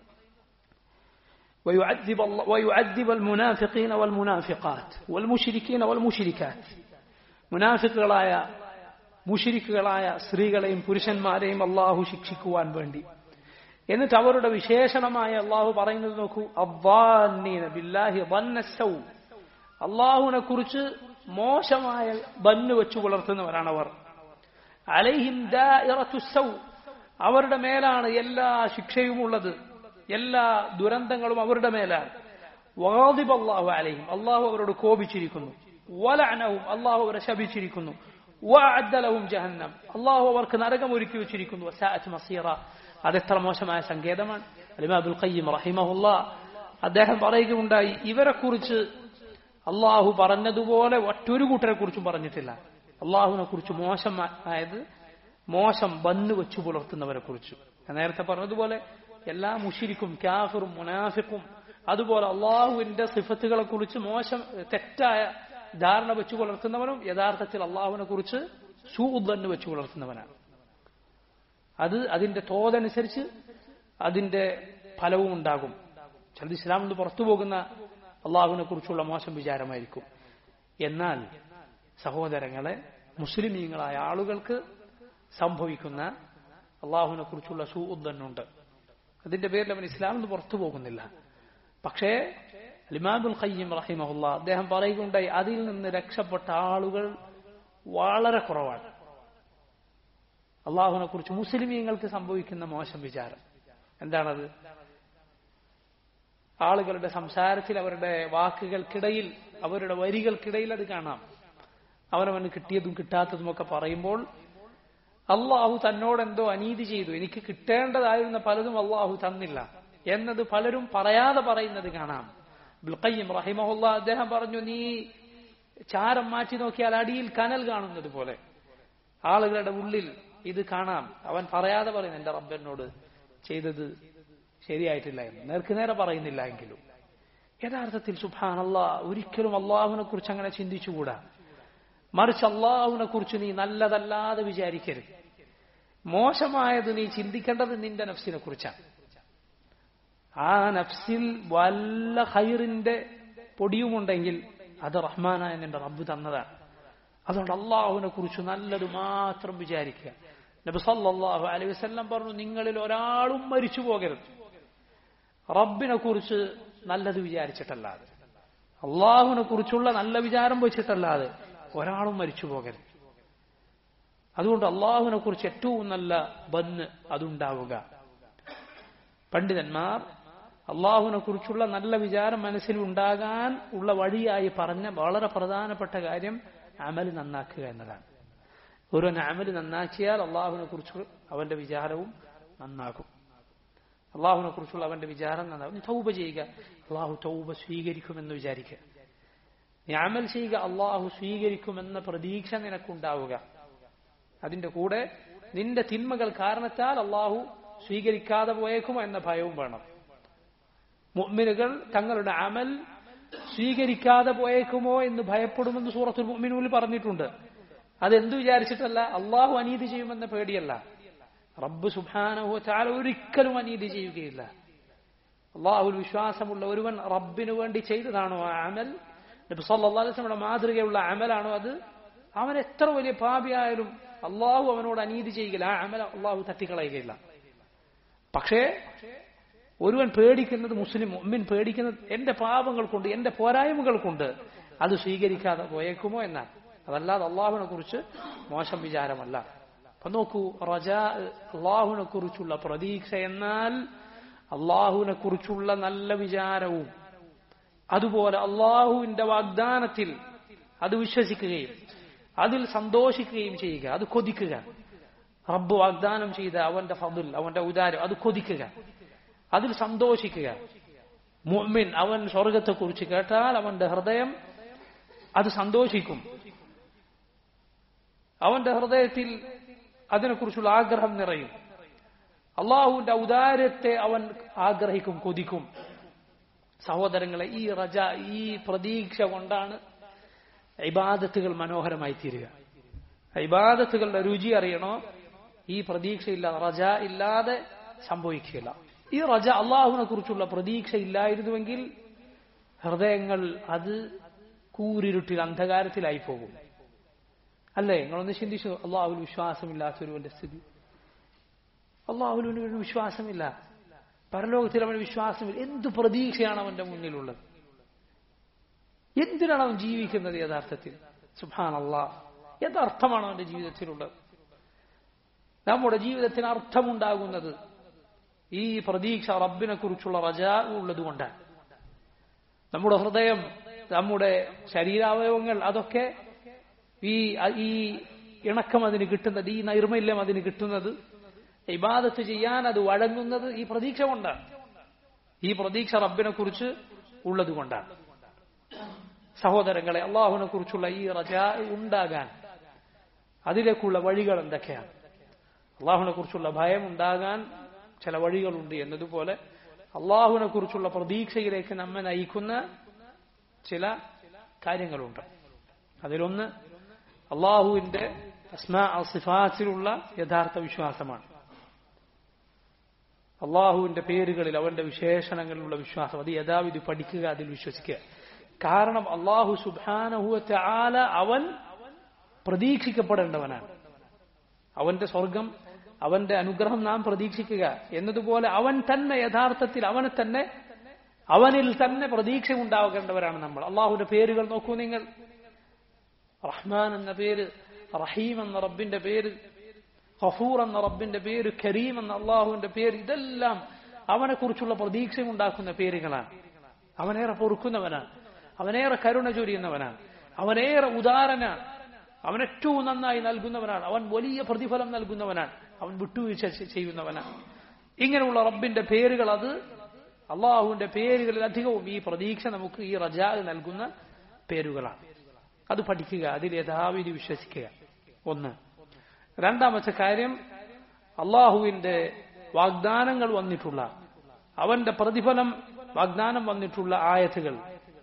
ويعذب, الله ويعذب المنافقين والمنافقات والمشركين والمشركات മുനാഫിക്കുകളായ മുഷിരിക്കുകളായ സ്ത്രീകളെയും പുരുഷന്മാരെയും അള്ളാഹു ശിക്ഷിക്കുവാൻ വേണ്ടി എന്നിട്ട് അവരുടെ വിശേഷണമായ അള്ളാഹു പറയുന്നത് നോക്കൂ ബില്ലാഹി അള്ളാഹുവിനെ കുറിച്ച് മോശമായ ബന്ന് വെച്ചു പുലർത്തുന്നവരാണ് അവർ അലൈഹിം അവരുടെ മേലാണ് എല്ലാ ശിക്ഷയും ഉള്ളത് എല്ലാ ദുരന്തങ്ങളും അവരുടെ മേലാണ് വാദിബ് അള്ളാഹു അലൈഹിം അള്ളാഹു അവരോട് കോപിച്ചിരിക്കുന്നു വലഅനവും അള്ളാഹു അവരെ ശപിച്ചിരിക്കുന്നു വഅദ്ദലഹും ജഹന്നം അള്ളാഹു അവർക്ക് നരകം ഒരുക്കി വെച്ചിരിക്കുന്നു വസാഅത്ത് മസീറ അതെത്ര മോശമായ സങ്കേതമാണ് അലിമാബുൽ ഖയ്യിം റഹിമഹുല്ല അദ്ദേഹം പറയുകയുണ്ടായി ഇവരെ കുറിച്ച് അള്ളാഹു പറഞ്ഞതുപോലെ ഒറ്റൊരു കൂട്ടരെ കുറിച്ചും പറഞ്ഞിട്ടില്ല അള്ളാഹുവിനെ കുറിച്ച് മോശമായത് മോശം ബന്ന് വെച്ചു പുലർത്തുന്നവരെ കുറിച്ച് ഞാൻ നേരത്തെ പറഞ്ഞതുപോലെ എല്ലാ മുഷിരിക്കും കാഫിറും മുനാഫിക്കും അതുപോലെ അള്ളാഹുവിന്റെ സിഫത്തുകളെ കുറിച്ച് മോശം തെറ്റായ ധാരണ വെച്ചു പുലർത്തുന്നവനും യഥാർത്ഥത്തിൽ അള്ളാഹുവിനെ കുറിച്ച് സൂബന്ന് വെച്ചു പുലർത്തുന്നവനാണ് അത് അതിന്റെ തോതനുസരിച്ച് അതിന്റെ ഫലവും ഉണ്ടാകും ചിലത് ഇസ്ലാമിൽ നിന്ന് പുറത്തു പോകുന്ന അള്ളാഹുവിനെ കുറിച്ചുള്ള മോശം വിചാരമായിരിക്കും എന്നാൽ സഹോദരങ്ങളെ മുസ്ലിമീങ്ങളായ ആളുകൾക്ക് സംഭവിക്കുന്ന അള്ളാഹുവിനെ കുറിച്ചുള്ള സൂഉദ്ദന്നുണ്ട് അതിന്റെ പേരിൽ അവൻ ഇസ്ലാമിൽ നിന്ന് പുറത്തു പോകുന്നില്ല പക്ഷേ ലിമാബുൽ ഖയ്യം റഹിമഹുല്ല അദ്ദേഹം പറയുകയുണ്ടായി അതിൽ നിന്ന് രക്ഷപ്പെട്ട ആളുകൾ വളരെ കുറവാണ് അള്ളാഹുവിനെ കുറിച്ച് മുസ്ലിമീങ്ങൾക്ക് സംഭവിക്കുന്ന മോശം വിചാരം എന്താണത് ആളുകളുടെ സംസാരത്തിൽ അവരുടെ വാക്കുകൾക്കിടയിൽ അവരുടെ വരികൾക്കിടയിൽ അത് കാണാം അവനവന് കിട്ടിയതും കിട്ടാത്തതും ഒക്കെ പറയുമ്പോൾ അള്ളാഹു തന്നോട് എന്തോ അനീതി ചെയ്തു എനിക്ക് കിട്ടേണ്ടതായിരുന്ന പലതും അള്ളാഹു തന്നില്ല എന്നത് പലരും പറയാതെ പറയുന്നത് കാണാം ബിൽഖയ്യം റഹിമഹുല്ല അദ്ദേഹം പറഞ്ഞു നീ ചാരം മാറ്റി നോക്കിയാൽ അടിയിൽ കനൽ കാണുന്നത് പോലെ ആളുകളുടെ ഉള്ളിൽ ഇത് കാണാം അവൻ പറയാതെ പറയുന്നു എന്റെ റബ്ബനോട് ചെയ്തത് ശരിയായിട്ടില്ല എന്ന് നേർക്ക് നേരെ പറയുന്നില്ല എങ്കിലും യഥാർത്ഥത്തിൽ സുഭാൻ അള്ളാ ഒരിക്കലും അള്ളാഹുവിനെ കുറിച്ച് അങ്ങനെ ചിന്തിച്ചുകൂടാ മറിച്ച് അള്ളാഹുവിനെ കുറിച്ച് നീ നല്ലതല്ലാതെ വിചാരിക്കരുത് മോശമായത് നീ ചിന്തിക്കേണ്ടത് നിന്റെ നഫ്സിനെ കുറിച്ചാണ് ആ നഫ്സിൽ വല്ല ഹൈറിന്റെ പൊടിയുമുണ്ടെങ്കിൽ അത് റഹ്മാനായ നിന്റെ റബ്ബ് തന്നതാണ് അതുകൊണ്ട് അള്ളാഹുവിനെ കുറിച്ച് നല്ലത് മാത്രം വിചാരിക്കുക നബി സല്ലല്ലാഹു അലൈഹി വസല്ലം പറഞ്ഞു നിങ്ങളിൽ ഒരാളും മരിച്ചു പോകരുത് റബ്ബിനെ കുറിച്ച് നല്ലത് വിചാരിച്ചിട്ടല്ലാതെ അള്ളാഹുവിനെ കുറിച്ചുള്ള നല്ല വിചാരം വെച്ചിട്ടല്ലാതെ ഒരാളും മരിച്ചു പോകരുത് അതുകൊണ്ട് അള്ളാഹുവിനെ കുറിച്ച് ഏറ്റവും നല്ല ബന്ന് അതുണ്ടാവുക പണ്ഡിതന്മാർ അള്ളാഹുവിനെ കുറിച്ചുള്ള നല്ല വിചാരം മനസ്സിൽ ഉണ്ടാകാൻ ഉള്ള വഴിയായി പറഞ്ഞ വളരെ പ്രധാനപ്പെട്ട കാര്യം അമല് നന്നാക്കുക എന്നതാണ് ഒരു അമല് നന്നാക്കിയാൽ അള്ളാഹുവിനെ കുറിച്ച് അവന്റെ വിചാരവും നന്നാകും അള്ളാഹുവിനെ കുറിച്ചുള്ള അവന്റെ വിചാരം നന്നാകും നീ തൗബ ചെയ്യുക അള്ളാഹു തൗബ സ്വീകരിക്കുമെന്ന് വിചാരിക്കുക നീ അമൽ ചെയ്യുക അള്ളാഹു സ്വീകരിക്കുമെന്ന പ്രതീക്ഷ നിനക്കുണ്ടാവുക അതിന്റെ കൂടെ നിന്റെ തിന്മകൾ കാരണത്താൽ അള്ളാഹു സ്വീകരിക്കാതെ പോയേക്കുമോ എന്ന ഭയവും വേണം മുഅ്മിനുകൾ തങ്ങളുടെ അമൽ സ്വീകരിക്കാതെ പോയേക്കുമോ എന്ന് ഭയപ്പെടുമെന്ന് സൂറത്തുൽ മുഅ്മിനൂൽ പറഞ്ഞിട്ടുണ്ട് അതെന്തു വിചാരിച്ചിട്ടല്ല അള്ളാഹു അനീതി ചെയ്യുമെന്ന പേടിയല്ല റബ്ബ് സുബാനഹു ചാല ഒരിക്കലും അനീതി ചെയ്യുകയില്ല അള്ളാഹുൽ വിശ്വാസമുള്ള ഒരുവൻ റബ്ബിനു വേണ്ടി ചെയ്തതാണോ ആ അമൽ നബി സല്ലല്ലാഹു അലൈഹി വസല്ലമയുടെ മാതൃകയുള്ള അമലാണോ അത് അവൻ എത്ര വലിയ പാപിയായാലും അള്ളാഹു അവനോട് അനീതി ചെയ്യുകയില്ല ആ അമൽ അള്ളാഹു തട്ടിക്കളയുകയില്ല പക്ഷേ ഒരുവൻ പേടിക്കുന്നത് മുസ്ലിം മുഅ്മിൻ പേടിക്കുന്നത് എന്റെ പാപങ്ങൾ കൊണ്ട് എന്റെ പോരായ്മകൾ കൊണ്ട് അത് സ്വീകരിക്കാതെ പോയേക്കുമോ എന്നാണ് അതല്ലാതെ അള്ളാഹുവിനെ കുറിച്ച് മോശം വിചാരമല്ല അപ്പൊ നോക്കൂ റജ അള്ളാഹുവിനെ കുറിച്ചുള്ള പ്രതീക്ഷ എന്നാൽ അള്ളാഹുവിനെ കുറിച്ചുള്ള നല്ല വിചാരവും അതുപോലെ അള്ളാഹുവിന്റെ വാഗ്ദാനത്തിൽ അത് വിശ്വസിക്കുകയും അതിൽ സന്തോഷിക്കുകയും ചെയ്യുക അത് കൊതിക്കുക റബ്ബ് വാഗ്ദാനം ചെയ്ത അവന്റെ ഫതിൽ അവന്റെ ഉദാരം അത് കൊതിക്കുക അതിൽ സന്തോഷിക്കുക മുഅ്മിൻ അവൻ സ്വർഗത്തെക്കുറിച്ച് കേട്ടാൽ അവന്റെ ഹൃദയം അത് സന്തോഷിക്കും അവന്റെ ഹൃദയത്തിൽ അതിനെക്കുറിച്ചുള്ള ആഗ്രഹം നിറയും അള്ളാഹുവിന്റെ ഔദാര്യത്തെ അവൻ ആഗ്രഹിക്കും കൊതിക്കും സഹോദരങ്ങളെ ഈ റജ ഈ പ്രതീക്ഷ കൊണ്ടാണ് ഇബാദത്തുകൾ മനോഹരമായി തീരുക ഇബാദത്തുകളുടെ രുചി അറിയണോ ഈ പ്രതീക്ഷയില്ലാതെ റജ ഇല്ലാതെ സംഭവിക്കില്ല ഈ റജ അള്ളാഹുവിനെ കുറിച്ചുള്ള പ്രതീക്ഷ ഇല്ലായിരുന്നുവെങ്കിൽ ഹൃദയങ്ങൾ അത് കൂരിരുട്ടിൽ അന്ധകാരത്തിലായി പോകും അല്ലേ നിങ്ങളൊന്ന് ചിന്തിച്ചു അള്ളാഹുൽ വിശ്വാസമില്ലാത്തൊരുവന്റെ സ്ഥിതി അള്ളാഹുലിന് വിശ്വാസമില്ല പരലോകത്തിൽ അവന് വിശ്വാസമില്ല എന്ത് പ്രതീക്ഷയാണ് അവന്റെ മുന്നിലുള്ളത് എന്തിനാണ് അവൻ ജീവിക്കുന്നത് യഥാർത്ഥത്തിൽ സുഹാൻ അള്ളാഹ് എന്തർത്ഥമാണ് അവന്റെ ജീവിതത്തിലുള്ളത് നമ്മുടെ ജീവിതത്തിന് അർത്ഥമുണ്ടാകുന്നത് ഈ പ്രതീക്ഷ റബ്ബിനെ കുറിച്ചുള്ള റജ ഉള്ളത് കൊണ്ടാണ് നമ്മുടെ ഹൃദയം നമ്മുടെ ശരീരാവയവങ്ങൾ അതൊക്കെ ഈ ഈ ഇണക്കം അതിന് കിട്ടുന്നത് ഈ നൈർമല്യം അതിന് കിട്ടുന്നത് ഇബാദത്ത് ചെയ്യാൻ അത് വഴങ്ങുന്നത് ഈ പ്രതീക്ഷ കൊണ്ടാണ് ഈ പ്രതീക്ഷ റബ്ബിനെ കുറിച്ച് ഉള്ളത് കൊണ്ടാണ് സഹോദരങ്ങളെ അള്ളാഹുവിനെ കുറിച്ചുള്ള ഈ റജ ഉണ്ടാകാൻ അതിലേക്കുള്ള വഴികൾ എന്തൊക്കെയാണ് അള്ളാഹുവിനെ കുറിച്ചുള്ള ഭയം ഉണ്ടാകാൻ ചില വഴികളുണ്ട് എന്നതുപോലെ അള്ളാഹുവിനെ കുറിച്ചുള്ള പ്രതീക്ഷയിലേക്ക് നമ്മെ നയിക്കുന്ന ചില കാര്യങ്ങളുണ്ട് അതിലൊന്ന് അള്ളാഹുവിന്റെ അസ്മാ സിഫാത്തിലുള്ള യഥാർത്ഥ വിശ്വാസമാണ് അള്ളാഹുവിന്റെ പേരുകളിൽ അവന്റെ വിശേഷണങ്ങളിലുള്ള വിശ്വാസം അത് യഥാവിധി പഠിക്കുക അതിൽ വിശ്വസിക്കുക കാരണം അള്ളാഹു സുബാനഹുവത്തെ ആല അവൻ പ്രതീക്ഷിക്കപ്പെടേണ്ടവനാണ് അവന്റെ സ്വർഗം അവന്റെ അനുഗ്രഹം നാം പ്രതീക്ഷിക്കുക എന്നതുപോലെ അവൻ തന്നെ യഥാർത്ഥത്തിൽ അവനെ തന്നെ അവനിൽ തന്നെ പ്രതീക്ഷ ഉണ്ടാകേണ്ടവരാണ് നമ്മൾ അള്ളാഹുവിന്റെ പേരുകൾ നോക്കൂ നിങ്ങൾ റഹ്മാൻ എന്ന പേര് റഹീം എന്ന റബ്ബിന്റെ പേര് ഹഫൂർ എന്ന റബ്ബിന്റെ പേര് കരീം എന്ന അള്ളാഹുവിന്റെ പേര് ഇതെല്ലാം അവനെ കുറിച്ചുള്ള പ്രതീക്ഷ ഉണ്ടാക്കുന്ന പേരുകളാണ് അവനേറെ പൊറുക്കുന്നവനാണ് അവനേറെ കരുണ ചൊരിയുന്നവനാണ് അവനേറെ ഉദാരനാണ് അവൻ ഏറ്റവും നന്നായി നൽകുന്നവനാണ് അവൻ വലിയ പ്രതിഫലം നൽകുന്നവനാണ് അവൻ വിട്ടുവീഴ്ച ചെയ്യുന്നവനാണ് ഇങ്ങനെയുള്ള റബ്ബിന്റെ പേരുകൾ അത് അള്ളാഹുവിന്റെ പേരുകളിൽ അധികവും ഈ പ്രതീക്ഷ നമുക്ക് ഈ റജാ നൽകുന്ന പേരുകളാണ് അത് പഠിക്കുക അതിൽ യഥാവിധി വിശ്വസിക്കുക ഒന്ന് രണ്ടാമത്തെ കാര്യം അള്ളാഹുവിന്റെ വാഗ്ദാനങ്ങൾ വന്നിട്ടുള്ള അവന്റെ പ്രതിഫലം വാഗ്ദാനം വന്നിട്ടുള്ള ആയത്തുകൾ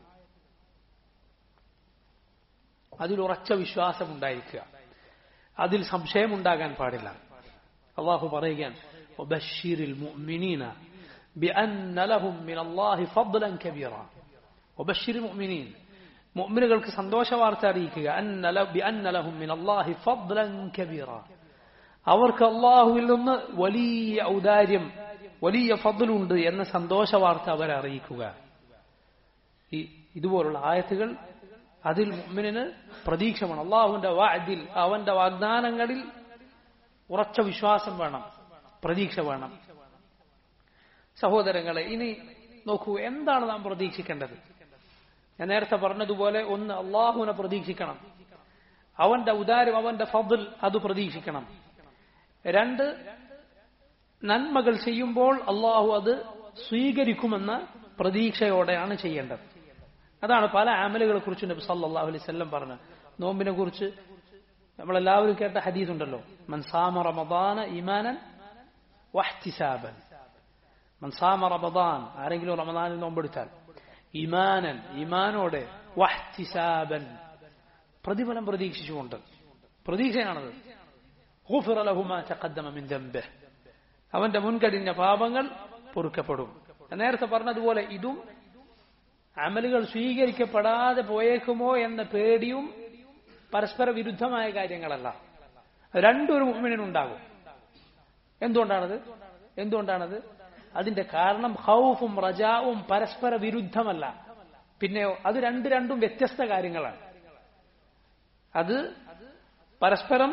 അതിൽ ഉറച്ച വിശ്വാസം ഉണ്ടായിരിക്കുക അതിൽ സംശയം ഉണ്ടാകാൻ പാടില്ല അള്ളാഹു പറയുകയാണ് وبشر المؤمنين بأن لهم من الله فضلا كبيرا وبشر المؤمنين മുഅ്മിനുകൾക്ക് സന്തോഷ വാർത്ത അറിയിക്കുക ബിഅന്ന ലഹും മിൻ അല്ലാഹി ഫദ്ലൻ കബീറ അവർക്ക് അള്ളാഹുവിൽ നിന്ന് വലിയ ഔദാര്യം വലിയ ഫضലുണ്ട് എന്ന സന്തോഷ വാർത്ത അവരെ അറിയിക്കുക ഈ ഇതുപോലുള്ള ആയത്തുകൾ അതിൽ മുഅ്മിനിന് പ്രതീക്ഷ വേണം അള്ളാഹുവിന്റെ വാദിൽ അവന്റെ വാഗ്ദാനങ്ങളിൽ ഉറച്ച വിശ്വാസം വേണം പ്രതീക്ഷ വേണം സഹോദരങ്ങളെ ഇനി നോക്കൂ എന്താണ് നാം പ്രതീക്ഷിക്കേണ്ടത് ഞാൻ നേരത്തെ പറഞ്ഞതുപോലെ ഒന്ന് അള്ളാഹുവിനെ പ്രതീക്ഷിക്കണം അവന്റെ ഉദാരം അവന്റെ ഫضൽ അത് പ്രതീക്ഷിക്കണം രണ്ട് നന്മകൾ ചെയ്യുമ്പോൾ അള്ളാഹു അത് സ്വീകരിക്കുമെന്ന പ്രതീക്ഷയോടെയാണ് ചെയ്യേണ്ടത് അതാണ് പല ആമലുകളെ കുറിച്ച് നബി സല്ലല്ലാഹു അലൈഹി വസല്ലം പറഞ്ഞത് നോമ്പിനെ കുറിച്ച് നമ്മളെല്ലാവരും കേട്ട ഹദീസ് ഉണ്ടല്ലോ മൻസാമ റമദാന ഇമാനൻ വഹ്തിസാബൻ മൻസാമ റമദാൻ ആരെങ്കിലും റമദാനിൽ നോമ്പെടുത്താൽ ഇമാനൻ ഇമാനോടെ വഹ്തിസാബൻ പ്രതിഫലം പ്രതീക്ഷിച്ചുകൊണ്ട് പ്രതീക്ഷയാണത് ഗുഫിറ ലഹു മാ തഖദ്ദമ മിൻ ദംബിഹ് അവന്റെ മുൻകടിഞ്ഞ പാപങ്ങൾ പൊറുക്കപ്പെടും നേരത്തെ പറഞ്ഞതുപോലെ ഇതും അമലുകൾ സ്വീകരിക്കപ്പെടാതെ പോയേക്കുമോ എന്ന പേടിയും പരസ്പര വിരുദ്ധമായ കാര്യങ്ങളല്ല രണ്ടും ഒരു മുഅ്മിനിനുണ്ടാകും എന്തുകൊണ്ടാണത് എന്തുകൊണ്ടാണത് അതിന്റെ കാരണം ഹൗഫും റജാവും പരസ്പര വിരുദ്ധമല്ല പിന്നെയോ അത് രണ്ട് രണ്ടും വ്യത്യസ്ത കാര്യങ്ങളാണ് അത് പരസ്പരം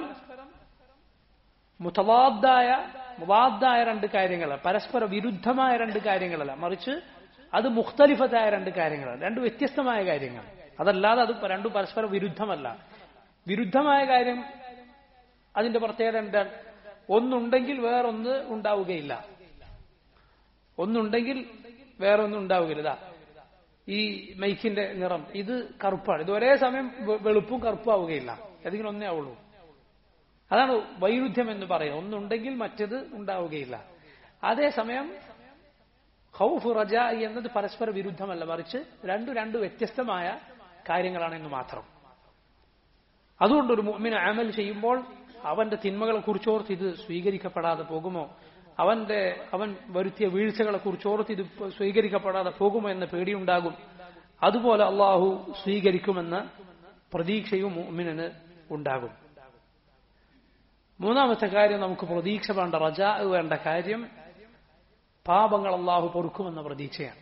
മുതവാദ്ദായ മുവാദ്ദായ രണ്ട് കാര്യങ്ങളല്ല പരസ്പര വിരുദ്ധമായ രണ്ട് കാര്യങ്ങളല്ല മറിച്ച് അത് മുഖ്തലിഫത്തായ രണ്ട് കാര്യങ്ങളാണ് രണ്ട് വ്യത്യസ്തമായ കാര്യങ്ങൾ അതല്ലാതെ അത് രണ്ടും പരസ്പര വിരുദ്ധമല്ല വിരുദ്ധമായ കാര്യം അതിന്റെ പ്രത്യേകത എന്താണ് ഒന്നുണ്ടെങ്കിൽ വേറൊന്ന് ഉണ്ടാവുകയില്ല ഒന്നുണ്ടെങ്കിൽ വേറൊന്നും ഉണ്ടാവുകയില്ല ഇതാ ഈ മൈക്കിന്റെ നിറം ഇത് കറുപ്പാണ് ഇത് ഒരേ സമയം വെ- വെളുപ്പും കറുപ്പും ആവുകയില്ല ഏതെങ്കിലും ഒന്നേ ആവുള്ളൂ അതാണ് വൈരുദ്ധ്യം എന്ന് പറയുന്നത് ഒന്നുണ്ടെങ്കിൽ മറ്റത് ഉണ്ടാവുകയില്ല അതേസമയം ഹൗഫ് റജ എന്നത് പരസ്പര വിരുദ്ധമല്ല മറിച്ച് രണ്ടു രണ്ട് വ്യത്യസ്തമായ കാര്യങ്ങളാണെന്ന് മാത്രം അതുകൊണ്ട് ഒരു മുഅ്മിന് അമൽ ചെയ്യുമ്പോൾ അവന്റെ തിന്മകളെ കുറിച്ചോർത്ത് ഇത് സ്വീകരിക്കപ്പെടാതെ പോകുമോ അവന്റെ അവൻ വരുത്തിയ വീഴ്ചകളെ കുറിച്ചോർത്ത് ഇത് സ്വീകരിക്കപ്പെടാതെ പോകുമോ എന്ന പേടിയുണ്ടാകും അതുപോലെ അള്ളാഹു സ്വീകരിക്കുമെന്ന പ്രതീക്ഷയും മുഅ്മിനിന് ഉണ്ടാകും മൂന്നാമത്തെ കാര്യം നമുക്ക് പ്രതീക്ഷ വേണ്ട റജ വേണ്ട കാര്യം പാപങ്ങൾ അള്ളാഹു പൊറുക്കുമെന്ന പ്രതീക്ഷയാണ്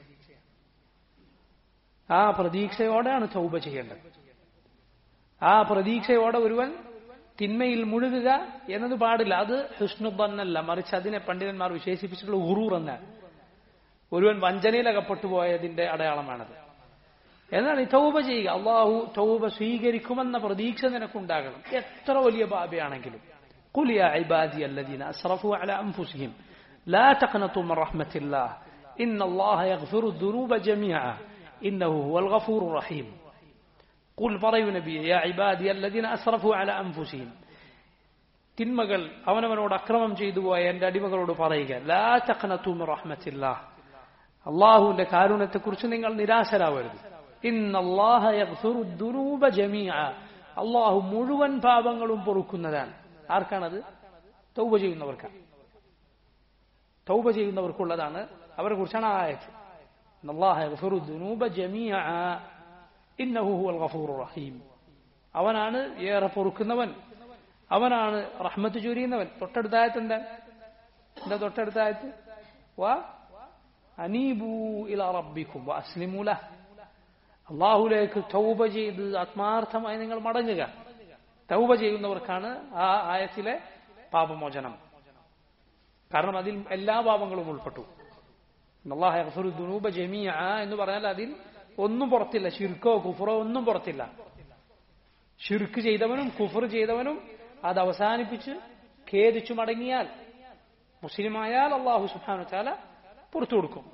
ആ പ്രതീക്ഷയോടെയാണ് തൗബ ചെയ്യേണ്ടത് ആ പ്രതീക്ഷയോടെ ഒരുവൻ തിന്മയിൽ മുഴുകുക എന്നത് പാടില്ല അത് ഹുഷ്ണുബന്നല്ല മറിച്ച് അതിനെ പണ്ഡിതന്മാർ വിശേഷിപ്പിച്ചിട്ടുള്ള ഉറൂർ എന്നാണ് ഒരുവൻ വഞ്ചനയിൽ അകപ്പെട്ടു പോയതിന്റെ അടയാളമാണത് എന്നാൽ ഈ തൗബ ചെയ്യുക അള്ളാഹു തൗബ സ്വീകരിക്കുമെന്ന പ്രതീക്ഷ നിനക്കുണ്ടാകണം എത്ര വലിയ ബാബയാണെങ്കിലും قل يا عبادي الذين أسرفوا على أنفسهم لا تقنطوا من رحمة الله إن الله يغفر الذنوب جميعا إنه هو الغفور الرحيم قل പറയൂ നബിയെ യാ ഇബാദി അല്ലദീന അസ്റഫു അല അൻഫുസിഹിം തിന്മകൾ അവനവനോട് അക്രമം ചെയ്തു പോയ എന്റെ അടിമകളോട് പറയുക ലാ തഖ്നതു മിർ റഹ്മത്തില്ലാഹ് അള്ളാഹുവിന്റെ കാരുണ്യത്തെക്കുറിച്ച് നിങ്ങൾ നിരാശരാവരുത് ഇന്നല്ലാഹ യഗ്ഫിറു ദുനൂബ ജമീഅ അള്ളാഹു മുഴുവൻ പാപങ്ങളും പൊറുക്കുന്നതാണ് ആർക്കാണത് തൗബ ചെയ്യുന്നവർക്കാണ് തൗബ ചെയ്യുന്നവർക്കുള്ളതാണ് അവരെ കുറിച്ചാണ് ആ ആയത്ത് ഇന്നല്ലാഹ യഗ്ഫിറു ദുനൂബ ജമീഅ ഇന്നഹു ഹുവൽ ഗഫൂറുർ റഹീം അവനാണ് ഏറെ പൊറുക്കുന്നവൻ അവനാണ് റഹ്മത്ത് ചൊരിയുന്നവൻ തൊട്ടടുത്ത ആയത്ത് എന്താ എന്താ തൊട്ടടുത്ത ആയത്ത് വാ അനീബൂ ഇല റബ്ബിക്കും അസ്ലിമൂല അള്ളാഹുലേക്ക് തൗബ ചെയ്ത് ആത്മാർത്ഥമായി നിങ്ങൾ മടങ്ങുക തൗബ ചെയ്യുന്നവർക്കാണ് ആ ആയത്തിലെ പാപമോചനം കാരണം അതിൽ എല്ലാ പാപങ്ങളും ഉൾപ്പെട്ടു അള്ളാഹ് യഗ്ഫിറു ദുനൂബ ജമീഅ എന്ന് പറഞ്ഞാൽ അതിൽ ഒന്നും പുറത്തില്ല ഷിർക്കോ കുഫറോ ഒന്നും പുറത്തില്ല ഷിർക്ക് ചെയ്തവനും കുഫർ ചെയ്തവനും അത് അവസാനിപ്പിച്ച് ഖേദിച്ചു മടങ്ങിയാൽ മുസ്ലിമായാൽ അള്ളാഹു സുബാനു ചാല പുറത്തു കൊടുക്കും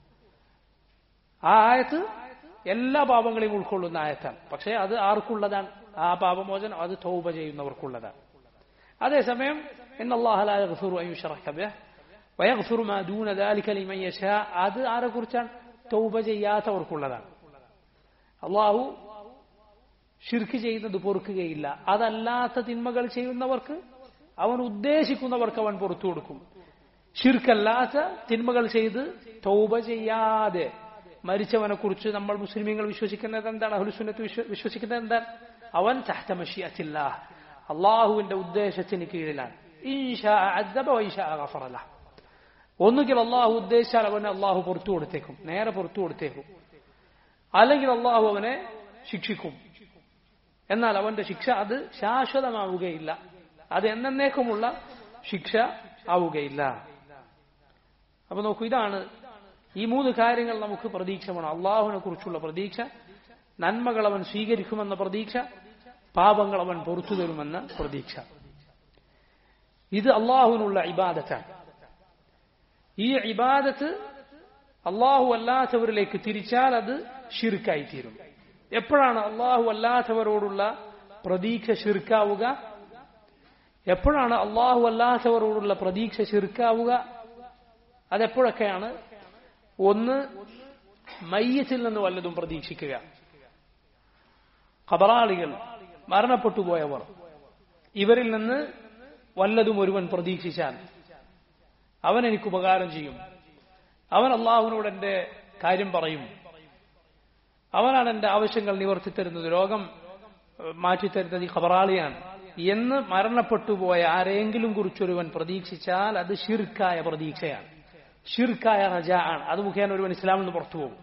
ആ ആയത്ത് എല്ലാ പാപങ്ങളെയും ഉൾക്കൊള്ളുന്ന ആയത്താണ് പക്ഷേ അത് ആർക്കുള്ളതാണ് ആ പാപമോചനം അത് തൗബ ചെയ്യുന്നവർക്കുള്ളതാണ് അതേസമയം അത് ആരെ കുറിച്ചാണ് തൗബ ചെയ്യാത്തവർക്കുള്ളതാണ് അള്ളാഹു ഷിർക്ക് ചെയ്യുന്നത് പൊറുക്കുകയില്ല അതല്ലാത്ത തിന്മകൾ ചെയ്യുന്നവർക്ക് അവൻ ഉദ്ദേശിക്കുന്നവർക്ക് അവൻ പുറത്തു കൊടുക്കും ഷിർക്കല്ലാത്ത തിന്മകൾ ചെയ്ത് തൗബ ചെയ്യാതെ മരിച്ചവനെ കുറിച്ച് നമ്മൾ മുസ്ലിമീങ്ങൾ വിശ്വസിക്കുന്നത് എന്താണ് അഹുലുസുന്നത്ത് വിശ്വസിക്കുന്നത് എന്താണ് അവൻ തഹ്തമഷിയത്തില്ല അള്ളാഹുവിന്റെ ഉദ്ദേശത്തിന് കീഴിലാണ് ഒന്നുകിൽ അള്ളാഹു ഉദ്ദേശിച്ചാൽ അവനെ അള്ളാഹു പുറത്തു കൊടുത്തേക്കും നേരെ പുറത്തു കൊടുത്തേക്കും അല്ലെങ്കിൽ അള്ളാഹു അവനെ ശിക്ഷിക്കും എന്നാൽ അവന്റെ ശിക്ഷ അത് ശാശ്വതമാവുകയില്ല അത് എന്നേക്കുമുള്ള ശിക്ഷ ആവുകയില്ല അപ്പൊ നോക്കൂ ഇതാണ് ഈ മൂന്ന് കാര്യങ്ങൾ നമുക്ക് പ്രതീക്ഷ വേണം അള്ളാഹുവിനെ കുറിച്ചുള്ള പ്രതീക്ഷ നന്മകൾ അവൻ സ്വീകരിക്കുമെന്ന പ്രതീക്ഷ പാപങ്ങൾ അവൻ പൊറത്തു തരുമെന്ന പ്രതീക്ഷ ഇത് അള്ളാഹുവിനുള്ള ഇബാദത്താണ് ഈ ഇബാദത്ത് അള്ളാഹു അല്ലാത്തവരിലേക്ക് തിരിച്ചാൽ അത് ഷിർക്കായി തീരും എപ്പോഴാണ് അള്ളാഹു അല്ലാത്തവരോടുള്ള പ്രതീക്ഷ ഷിർക്കാവുക എപ്പോഴാണ് അള്ളാഹു അല്ലാത്തവരോടുള്ള പ്രതീക്ഷ ഷിർക്കാവുക അതെപ്പോഴൊക്കെയാണ് ഒന്ന് മയ്യത്തിൽ നിന്ന് വല്ലതും പ്രതീക്ഷിക്കുക ഖബറാളികൾ മരണപ്പെട്ടു പോയവർ ഇവരിൽ നിന്ന് വല്ലതും ഒരുവൻ പ്രതീക്ഷിച്ചാൽ അവൻ എനിക്ക് ഉപകാരം ചെയ്യും അവൻ അള്ളാഹുവിനോട് എന്റെ കാര്യം പറയും അവനാണ് എന്റെ ആവശ്യങ്ങൾ നിവർത്തി തരുന്നത് രോഗം മാറ്റിത്തരുന്നത് ഈ ഖബറാളിയാണ് എന്ന് മരണപ്പെട്ടു പോയ ആരെങ്കിലും കുറിച്ചൊരുവൻ പ്രതീക്ഷിച്ചാൽ അത് ഷിർക്കായ പ്രതീക്ഷയാണ് ഷിർക്കായ റജ ആണ് അത് മുഖേന ഒരുവൻ ഇസ്ലാമിൽ നിന്ന് പുറത്തു പോകും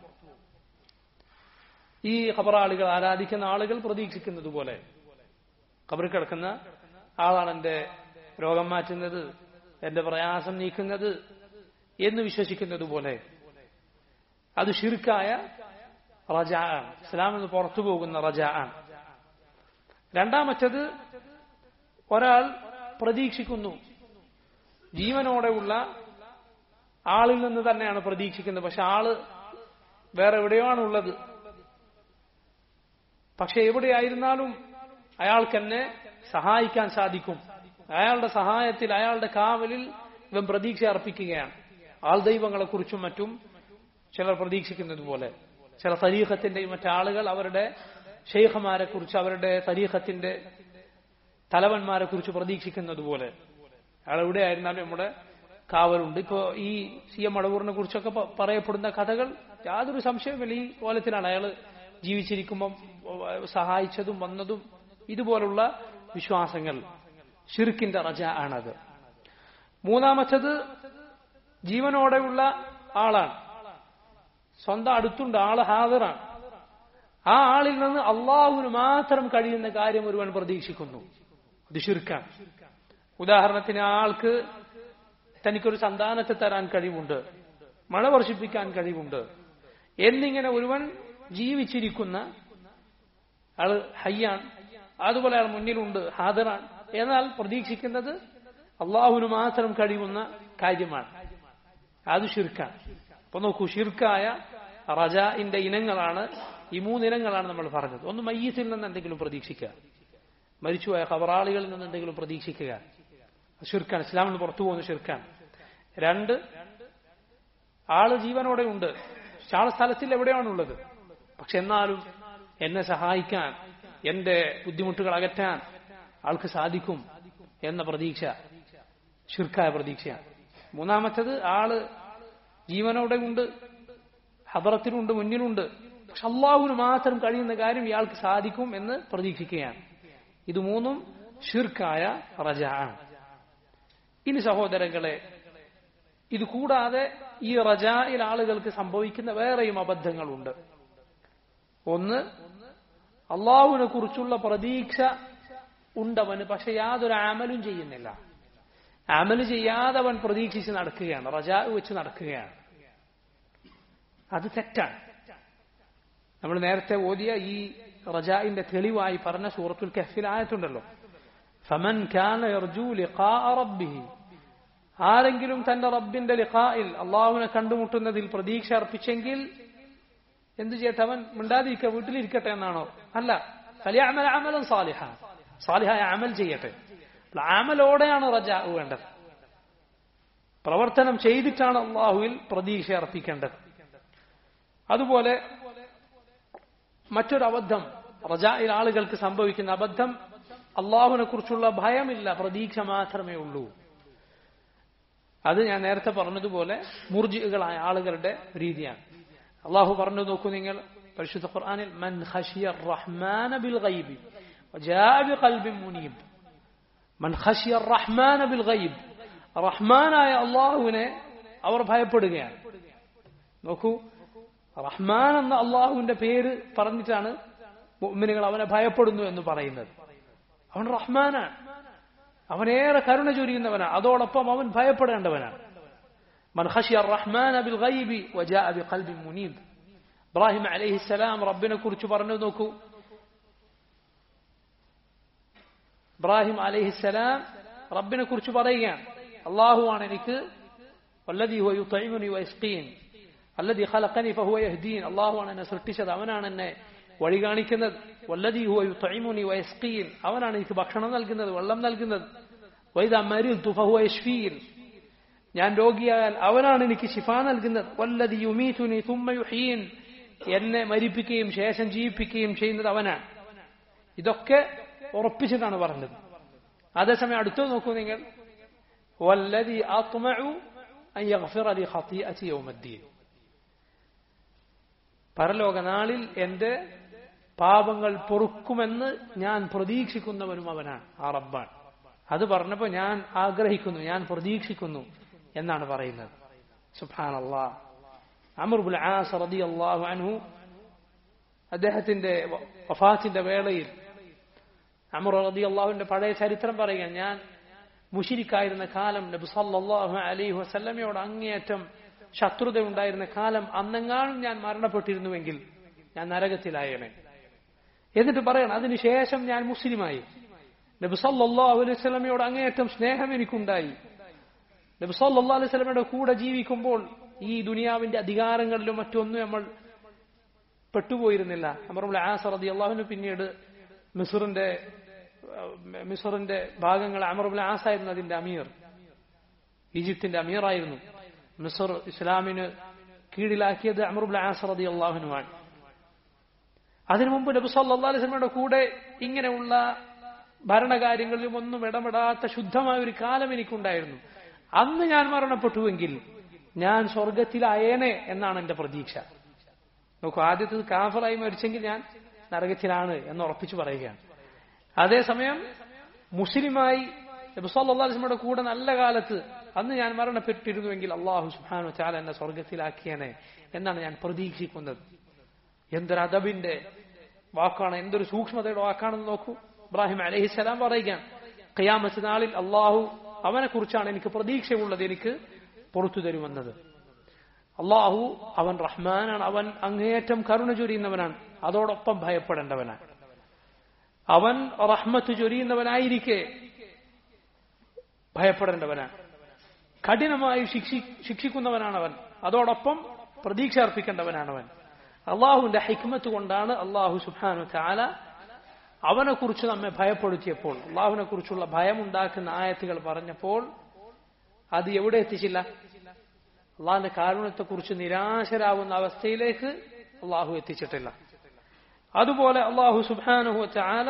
ഈ ഖബറാളികൾ ആരാധിക്കുന്ന ആളുകൾ പ്രതീക്ഷിക്കുന്നത് പോലെ ഖബറിൽ കിടക്കുന്ന ആളാണ് എന്റെ രോഗം മാറ്റുന്നത് എന്റെ പ്രയാസം നീക്കുന്നത് എന്ന് വിശ്വസിക്കുന്നത് പോലെ അത് ഷിർക്കായ റജ ആണ് ഇസ്ലാമിൽ നിന്ന് പുറത്തു പോകുന്ന റജ ആണ് രണ്ടാമത്തത് ഒരാൾ പ്രതീക്ഷിക്കുന്നു ജീവനോടെയുള്ള ആളിൽ നിന്ന് തന്നെയാണ് പ്രതീക്ഷിക്കുന്നത് പക്ഷെ ആള് വേറെ എവിടെയാണ് ഉള്ളത് പക്ഷെ എവിടെയായിരുന്നാലും അയാൾക്ക് എന്നെ സഹായിക്കാൻ സാധിക്കും അയാളുടെ സഹായത്തിൽ അയാളുടെ കാവലിൽ ഇവൻ പ്രതീക്ഷ അർപ്പിക്കുകയാണ് ആൾ ദൈവങ്ങളെക്കുറിച്ചും മറ്റും ചിലർ പ്രതീക്ഷിക്കുന്നത് പോലെ ചില തരീഖത്തിന്റെയും മറ്റാളുകൾ അവരുടെ ഷെയ്ഖമാരെ കുറിച്ച് അവരുടെ തരീഖത്തിന്റെ തലവന്മാരെ കുറിച്ച് പ്രതീക്ഷിക്കുന്നത് പോലെ അയാൾ എവിടെയായിരുന്നാലും നമ്മുടെ കാവലുണ്ട് ഇപ്പോ ഈ സി എം അടവൂറിനെ കുറിച്ചൊക്കെ പറയപ്പെടുന്ന കഥകൾ യാതൊരു സംശയവുമില്ല ഈ കോലത്തിലാണ് അയാൾ ജീവിച്ചിരിക്കുമ്പം സഹായിച്ചതും വന്നതും ഇതുപോലുള്ള വിശ്വാസങ്ങൾ ഷിർക്കിന്റെ റജ ആണത് മൂന്നാമത്തത് ജീവനോടെയുള്ള ആളാണ് സ്വന്തം അടുത്തുണ്ട് ആള് ഹാജറാണ് ആ ആളിൽ നിന്ന് അള്ളാഹുവിന് മാത്രം കഴിയുന്ന കാര്യം ഒരുവൻ പ്രതീക്ഷിക്കുന്നു ഇത് ഷിർക്കാണ് ഉദാഹരണത്തിന് ആ ആൾക്ക് തനിക്കൊരു സന്താനത്തെ തരാൻ കഴിവുണ്ട് മഴ വർഷിപ്പിക്കാൻ കഴിവുണ്ട് എന്നിങ്ങനെ ഒരുവൻ ജീവിച്ചിരിക്കുന്ന ആള് ഹയ്യാൻ അതുപോലെ അയാൾ മുന്നിലുണ്ട് ഹാദറാൻ എന്നാൽ പ്രതീക്ഷിക്കുന്നത് അള്ളാഹുവിന് മാത്രം കഴിയുന്ന കാര്യമാണ് അത് ഷിർക്കാണ് അപ്പൊ നോക്കൂ ഷിർക്കായ റജാഇന്റെ ഇനങ്ങളാണ് ഈ മൂന്നിനങ്ങളാണ് നമ്മൾ പറഞ്ഞത് ഒന്ന് മയ്യത്തിൽ നിന്ന് എന്തെങ്കിലും പ്രതീക്ഷിക്കുക മരിച്ചുപോയ ഖബറാളികളിൽ നിന്ന് എന്തെങ്കിലും പ്രതീക്ഷിക്കുക ഷിർക്കാൻ ഇസ്ലാമിൽ നിന്ന് പുറത്തു പോകുന്ന ഷിർക്കാൻ രണ്ട് ആള് ജീവനോടെ ഉണ്ട് ആള് സ്ഥലത്തിൽ എവിടെയാണുള്ളത് പക്ഷെ എന്നാലും എന്നെ സഹായിക്കാൻ എന്റെ ബുദ്ധിമുട്ടുകൾ അകറ്റാൻ ആൾക്ക് സാധിക്കും എന്ന പ്രതീക്ഷ ഷിർക്കായ പ്രതീക്ഷയാണ് മൂന്നാമത്തത് ആള് ജീവനോടെ ഉണ്ട് ഹബറത്തിലുണ്ട് മുന്നിലുണ്ട് പക്ഷെ അള്ളാഹുവിന് മാത്രം കഴിയുന്ന കാര്യം ഇയാൾക്ക് സാധിക്കും എന്ന് പ്രതീക്ഷിക്കുകയാണ് ഇത് മൂന്നും ഷിർക്കായ റജ ആണ് ഇനി സഹോദരങ്ങളെ ഇത് കൂടാതെ ഈ റജായിൽ ആളുകൾക്ക് സംഭവിക്കുന്ന വേറെയും അബദ്ധങ്ങളുണ്ട് ഒന്ന് അള്ളാഹുവിനെ കുറിച്ചുള്ള പ്രതീക്ഷ ഉണ്ടവന് പക്ഷെ യാതൊരു അമലും ചെയ്യുന്നില്ല അമല് ചെയ്യാതെ അവൻ പ്രതീക്ഷിച്ച് നടക്കുകയാണ് റജാ വെച്ച് നടക്കുകയാണ് അത് തെറ്റാണ് നമ്മൾ നേരത്തെ ഓതിയ ഈ റജായിന്റെ തെളിവായി പറഞ്ഞ സൂറത്തുൽ കഹ്ഫിൽ ആയത്തുണ്ടല്ലോ ഫമൻ കാന യർജു ലിഖാ റബ്ബിഹി ആരെങ്കിലും തന്റെ റബ്ബിന്റെ ലിഖായിൽ അള്ളാഹുവിനെ കണ്ടുമുട്ടുന്നതിൽ പ്രതീക്ഷ അർപ്പിച്ചെങ്കിൽ എന്ത് ചെയ്യട്ടെ അവൻ മിണ്ടാതിരിക്കുക വീട്ടിലിരിക്കട്ടെ എന്നാണോ അല്ല കലിയാമൽ അമലൻ സാലിഹ സാലിഹായ അമൽ ചെയ്യട്ടെ അമലോടെയാണ് റജ വേണ്ടത് പ്രവർത്തനം ചെയ്തിട്ടാണ് അള്ളാഹുവിൽ പ്രതീക്ഷ അർപ്പിക്കേണ്ടത് അതുപോലെ മറ്റൊരു അബദ്ധം റജായിൽ ആളുകൾക്ക് സംഭവിക്കുന്ന അബദ്ധം അള്ളാഹുവിനെ കുറിച്ചുള്ള ഭയമില്ല പ്രതീക്ഷ മാത്രമേ ഉള്ളൂ അത് ഞാൻ നേരത്തെ പറഞ്ഞതുപോലെ മുർജികളായ ആളുകളുടെ രീതിയാണ് അള്ളാഹു പറഞ്ഞു നോക്കൂ നിങ്ങൾ പരിശുദ്ധ ഖുർആനിൽ മൻ ഖശിയ റഹ്മാന ബിൽ ഗൈബി വജാഅ ബിഖൽബിൻ മുനീബ് മൻ ഖശിയ റഹ്മാന ബിൽ ഗൈബ് റഹ്മാനായ അള്ളാഹുവിനെ അവർ ഭയപ്പെടുകയാണ് നോക്കൂ റഹ്മാൻ എന്ന അള്ളാഹുവിന്റെ പേര് പറഞ്ഞിട്ടാണ് മുഅ്മിനുകൾ അവനെ ഭയപ്പെടുന്നു എന്ന് പറയുന്നത് അവൻ റഹ്മാനാണ് അവനേറെ കരുണ ചൊരിയുന്നവനാണ് അതോടൊപ്പം അവൻ ഭയപ്പെടേണ്ടവനാണ് من خشي الرحمن بالغيب وجاء بقلب منيب ഇബ്രാഹിം അലൈഹിസ്സലാം റബ്ബിനെ കുറിച്ച് പറഞ്ഞു നോക്കൂ ഇബ്രാഹിം അലൈഹിസ്സലാം റബ്ബിനെ കുറിച്ച് പറയുകയാണ് അള്ളാഹുവാണ് എനിക്ക് വല്ലതി ഹുവ യുതഇമുനി വയസ്കീൻ അല്ലതി ഖലഖനി ഫഹുവ യഹ്ദീൻ അള്ളാഹുവാണ് എന്നെ സൃഷ്ടിച്ചത് അവനാണ് എന്നെ വഴി കാണിക്കുന്നത് വല്ലതി ഹുവ യുതഇമുനി വയസ്കീൻ അവനാണ് എനിക്ക് ഭക്ഷണം നൽകുന്നത് വെള്ളം നൽകുന്നത് വൈദ മരിദ്തു ഫഹുവ യശ്ഫീൻ ഞാൻ രോഗിയായാൽ അവനാണ് എനിക്ക് ശിഫ നൽകുന്നത് വല്ലതി യുമീതുനി തുമ്മ യുഹീൻ എന്നെ മരിപ്പിക്കുകയും ശേഷം ജീവിപ്പിക്കുകയും ചെയ്യുന്നത് അവനാണ് ഇതൊക്കെ ഉറപ്പിച്ചിട്ടാണ് പറഞ്ഞത് അതേസമയം അടുത്തു നോക്കൂ നിങ്ങൾ والذي أطمع أن يغفر لي خطيئتي يوم الدين പരലോക നാളിൽ എന്റെ പാപങ്ങൾ പൊറുക്കുമെന്ന് ഞാൻ പ്രതീക്ഷിക്കുന്നവനും അവനാണ് ആ റബ്ബാൻ അത് പറഞ്ഞപ്പോൾ ഞാൻ ആഗ്രഹിക്കുന്നു ഞാൻ പ്രതീക്ഷിക്കുന്നു എന്നാണ് പറയുന്നത് സുഹാൻ അള്ളാഹ് അമർബുൽ ആസ് റതി അള്ളാഹു അൻഹു അദ്ദേഹത്തിന്റെ വഫാത്തിന്റെ വേളയിൽ അമർ റതി അള്ളാഹുവിന്റെ പഴയ ചരിത്രം പറയുക ഞാൻ മുഷിരിക്കായിരുന്ന കാലം നബി സല്ലല്ലാഹു അലൈഹി വസല്ലമയോട് അങ്ങേയറ്റം ശത്രുത ഉണ്ടായിരുന്ന കാലം അന്നെങ്ങാനും ഞാൻ മരണപ്പെട്ടിരുന്നുവെങ്കിൽ ഞാൻ നരകത്തിലായേനെ എന്നിട്ട് പറയണം അതിനുശേഷം ഞാൻ മുസ്ലിമായി നബി സല്ലല്ലാഹു അലൈഹി വസല്ലമയോട് അങ്ങേയറ്റം സ്നേഹം എനിക്കുണ്ടായി നബി സല്ലല്ലാഹു അലൈഹി വസല്ലമയുടെ കൂടെ ജീവിക്കുമ്പോൾ ഈ ദുനിയാവിന്റെ അധികാരങ്ങളിലും മറ്റൊന്നും നമ്മൾ പെട്ടുപോയിരുന്നില്ല അമറുൽ ആസ് റളിയല്ലാഹു പിന്നീട് മിസറിന്റെ മിസറിന്റെ ഭാഗങ്ങൾ അമറുൽ ആസായിരുന്നു അതിന്റെ അമീർ ഈജിപ്തിന്റെ അമീറായിരുന്നു മിസർ ഇസ്ലാമിന് കീഴിലാക്കിയത് അമറുൽ ആസ് റതി അള്ളാഹുനുമാണ് അതിനു മുമ്പ് നബി സല്ലാ അലൈസ്മയുടെ കൂടെ ഇങ്ങനെയുള്ള ഭരണകാര്യങ്ങളിലും ഒന്നും ഇടപെടാത്ത ശുദ്ധമായ ഒരു കാലം എനിക്കുണ്ടായിരുന്നു അന്ന് ഞാൻ മരണപ്പെട്ടുവെങ്കിൽ ഞാൻ സ്വർഗത്തിലായേനെ എന്നാണ് എന്റെ പ്രതീക്ഷ നോക്കൂ ആദ്യത്തത് കാഫറായി മരിച്ചെങ്കിൽ ഞാൻ നരകത്തിലാണ് എന്ന് ഉറപ്പിച്ചു പറയുകയാണ് അതേസമയം മുസ്ലിമായി നബിസ്വല്ലാസ്മയുടെ കൂടെ നല്ല കാലത്ത് അന്ന് ഞാൻ മരണപ്പെട്ടിരുന്നുവെങ്കിൽ അള്ളാഹു സുഹാനു ചാല എന്നെ സ്വർഗത്തിലാക്കിയനെ എന്നാണ് ഞാൻ പ്രതീക്ഷിക്കുന്നത് എന്തൊരു അദബിന്റെ വാക്കാണ് എന്തൊരു സൂക്ഷ്മതയുടെ വാക്കാണെന്ന് നോക്കൂ ഇബ്രാഹിം അലഹിസ്സലാം പറയുകയാണ് ഖിയാമത്ത് നാളിൽ അള്ളാഹു അവനെ കുറിച്ചാണ് എനിക്ക് പ്രതീക്ഷയുള്ളത് എനിക്ക് പുറത്തു തരുമെന്നത് അള്ളാഹു അവൻ റഹ്മാനാണ് അവൻ അങ്ങേയറ്റം കരുണ ചൊരിയുന്നവനാണ് അതോടൊപ്പം ഭയപ്പെടേണ്ടവനാണ് അവൻ റഹ്മത്ത് ചൊരിയുന്നവനായിരിക്കെ ഭയപ്പെടേണ്ടവനാണ് കഠിനമായി ശിക്ഷി ശിക്ഷിക്കുന്നവനാണ് അവൻ അതോടൊപ്പം പ്രതീക്ഷ അർപ്പിക്കേണ്ടവനാണ് അവൻ അള്ളാഹുവിന്റെ ഹൈക്മത്ത് കൊണ്ടാണ് അള്ളാഹു സുബാനു ചാല അവനെ കുറിച്ച് നമ്മെ ഭയപ്പെടുത്തിയപ്പോൾ അള്ളാഹുവിനെ കുറിച്ചുള്ള ഭയമുണ്ടാക്കുന്ന ആയത്തുകൾ പറഞ്ഞപ്പോൾ അത് എവിടെ എത്തിച്ചില്ല അള്ളാഹിന്റെ കാരുണ്യത്തെക്കുറിച്ച് നിരാശരാകുന്ന അവസ്ഥയിലേക്ക് അള്ളാഹു എത്തിച്ചിട്ടില്ല അതുപോലെ അള്ളാഹു സുബാനുഹു ചാല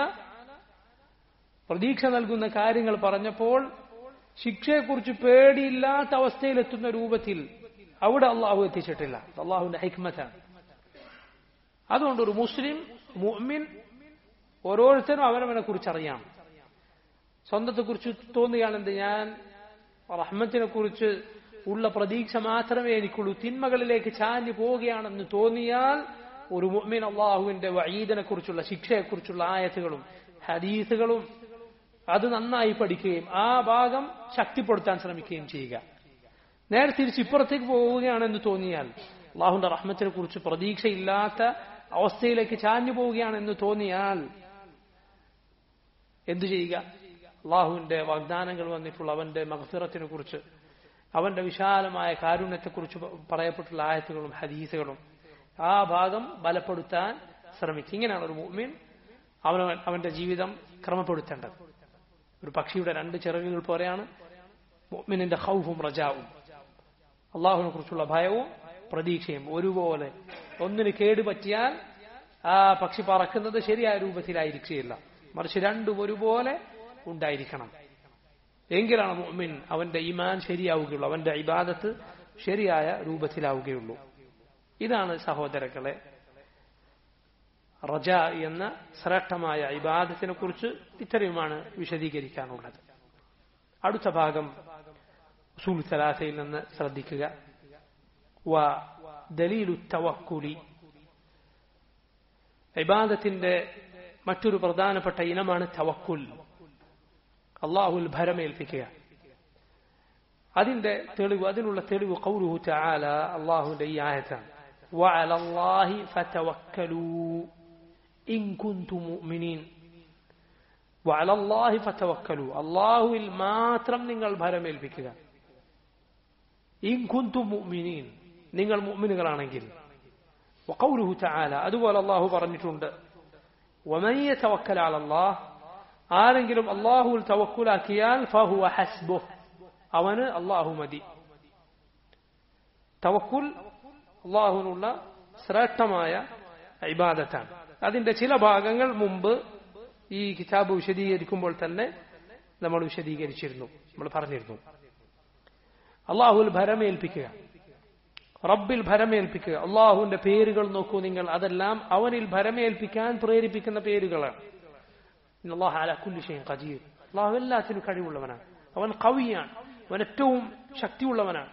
പ്രതീക്ഷ നൽകുന്ന കാര്യങ്ങൾ പറഞ്ഞപ്പോൾ ശിക്ഷയെക്കുറിച്ച് പേടിയില്ലാത്ത അവസ്ഥയിലെത്തുന്ന രൂപത്തിൽ അവിടെ അള്ളാഹു എത്തിച്ചിട്ടില്ല അള്ളാഹുവിന്റെ ഹൈക്മത്താണ് അതുകൊണ്ട് ഒരു മുസ്ലിം മുഅ്മിൻ ഓരോരുത്തരും അവനവനെ കുറിച്ച് അറിയാം സ്വന്തത്തെക്കുറിച്ച് തോന്നുകയാണെന്ത് ഞാൻ റഹ്മത്തിനെ കുറിച്ച് ഉള്ള പ്രതീക്ഷ മാത്രമേ എനിക്കുള്ളൂ തിന്മകളിലേക്ക് ചാഞ്ഞു പോവുകയാണെന്ന് തോന്നിയാൽ ഒരു മുഅ്മിൻ അള്ളാഹുവിന്റെ വഈദിനെ കുറിച്ചുള്ള ശിക്ഷയെക്കുറിച്ചുള്ള ആയത്തുകളും ഹദീസുകളും അത് നന്നായി പഠിക്കുകയും ആ ഭാഗം ശക്തിപ്പെടുത്താൻ ശ്രമിക്കുകയും ചെയ്യുക നേരെ തിരിച്ച് ഇപ്പുറത്തേക്ക് പോവുകയാണെന്ന് തോന്നിയാൽ അള്ളാഹുന്റെ റഹ്മത്തിനെ കുറിച്ച് പ്രതീക്ഷയില്ലാത്ത അവസ്ഥയിലേക്ക് ചാഞ്ഞു പോവുകയാണെന്ന് തോന്നിയാൽ എന്തു ചെയ്യുക അള്ളാഹുവിന്റെ വാഗ്ദാനങ്ങൾ വന്നിട്ടുള്ള അവന്റെ മഹസിറത്തിനെ കുറിച്ച് അവന്റെ വിശാലമായ കാരുണ്യത്തെക്കുറിച്ച് പറയപ്പെട്ടുള്ള ആയത്തുകളും ഹദീസുകളും ആ ഭാഗം ബലപ്പെടുത്താൻ ശ്രമിക്കും ഇങ്ങനെയാണ് ഒരു മുഅ്മിൻ അവൻ അവന്റെ ജീവിതം ക്രമപ്പെടുത്തേണ്ടത് ഒരു പക്ഷിയുടെ രണ്ട് ചിറകുകൾ പോലെയാണ് മുഅ്മിനിന്റെ ഹൗഫും റജാവും അള്ളാഹുവിനെ കുറിച്ചുള്ള ഭയവും പ്രതീക്ഷയും ഒരുപോലെ ഒന്നിന് കേടുപറ്റിയാൽ ആ പക്ഷി പറക്കുന്നത് ശരിയായ രൂപത്തിലായിരിക്കുകയില്ല മറിച്ച് രണ്ടും ഒരുപോലെ ഉണ്ടായിരിക്കണം എങ്കിലാണ് മുഅ്മിൻ അവന്റെ ഈമാൻ ശരിയാവുകയുള്ളൂ അവന്റെ ഇബാദത്ത് ശരിയായ രൂപത്തിലാവുകയുള്ളൂ ഇതാണ് സഹോദരങ്ങളെ റജ എന്ന ശ്രേഷ്ഠമായ ഇബാദത്തിനെ കുറിച്ച് ഇത്രയുമാണ് വിശദീകരിക്കാനുള്ളത് അടുത്ത ഭാഗം ഉസൂൽ സലാസയിൽ നിന്ന് ശ്രദ്ധിക്കുക വ ദലീലു തവക്കുലി ഇബാദത്തിന്റെ മറ്റൊരു പ്രധാനപ്പെട്ട ഇനമാണ് തവക്കുൽ അള്ളാഹുൽ ഭരമേൽപ്പിക്കുക അതിന്റെ തെളിവ് അതിനുള്ള തെളിവ് കൗലുഹു ചാല അള്ളാഹുവിന്റെ ഈ ആയത്താണ് وعلى الله فتوكلوا إن كنتم مؤمنين وعلى الله فتوكلوا الله മാത്രം നിങ്ങൾ ഭരമേൽപ്പിക്കുക ഇൻ കുന്തും മുഅ്മിനീൻ നിങ്ങൾ മുഅ്മിനുകളാണെങ്കിൽ وقوله تعالى അതുപോലെ അള്ളാഹു പറഞ്ഞിട്ടുണ്ട് ومن يتوكل على الله ആരെങ്കിലും അള്ളാഹുവിൽ തവക്കുലാക്കിയാൽ ഫഹുവ ഹസ്ബുഹ് അവന് അള്ളാഹു മതി തവക്കുൽ അള്ളാഹുവിനുള്ള ശ്രേഷ്ഠമായ ഇബാദത്താണ് അതിന്റെ ചില ഭാഗങ്ങൾ മുമ്പ് ഈ കിതാബ് വിശദീകരിക്കുമ്പോൾ തന്നെ നമ്മൾ വിശദീകരിച്ചിരുന്നു നമ്മൾ പറഞ്ഞിരുന്നു അള്ളാഹുൽ ഭരമേൽപ്പിക്കുക റബ്ബിൽ ഭരമേൽപ്പിക്കുക അള്ളാഹുവിന്റെ പേരുകൾ നോക്കൂ നിങ്ങൾ അതെല്ലാം അവനിൽ ഭരമേൽപ്പിക്കാൻ പ്രേരിപ്പിക്കുന്ന പേരുകളാണ് അള്ളാഹു അല കുല്ലിഷയും കജീർ അള്ളാഹു എല്ലാത്തിനും കഴിവുള്ളവനാണ് അവൻ കവിയാണ് അവൻ ഏറ്റവും ശക്തിയുള്ളവനാണ്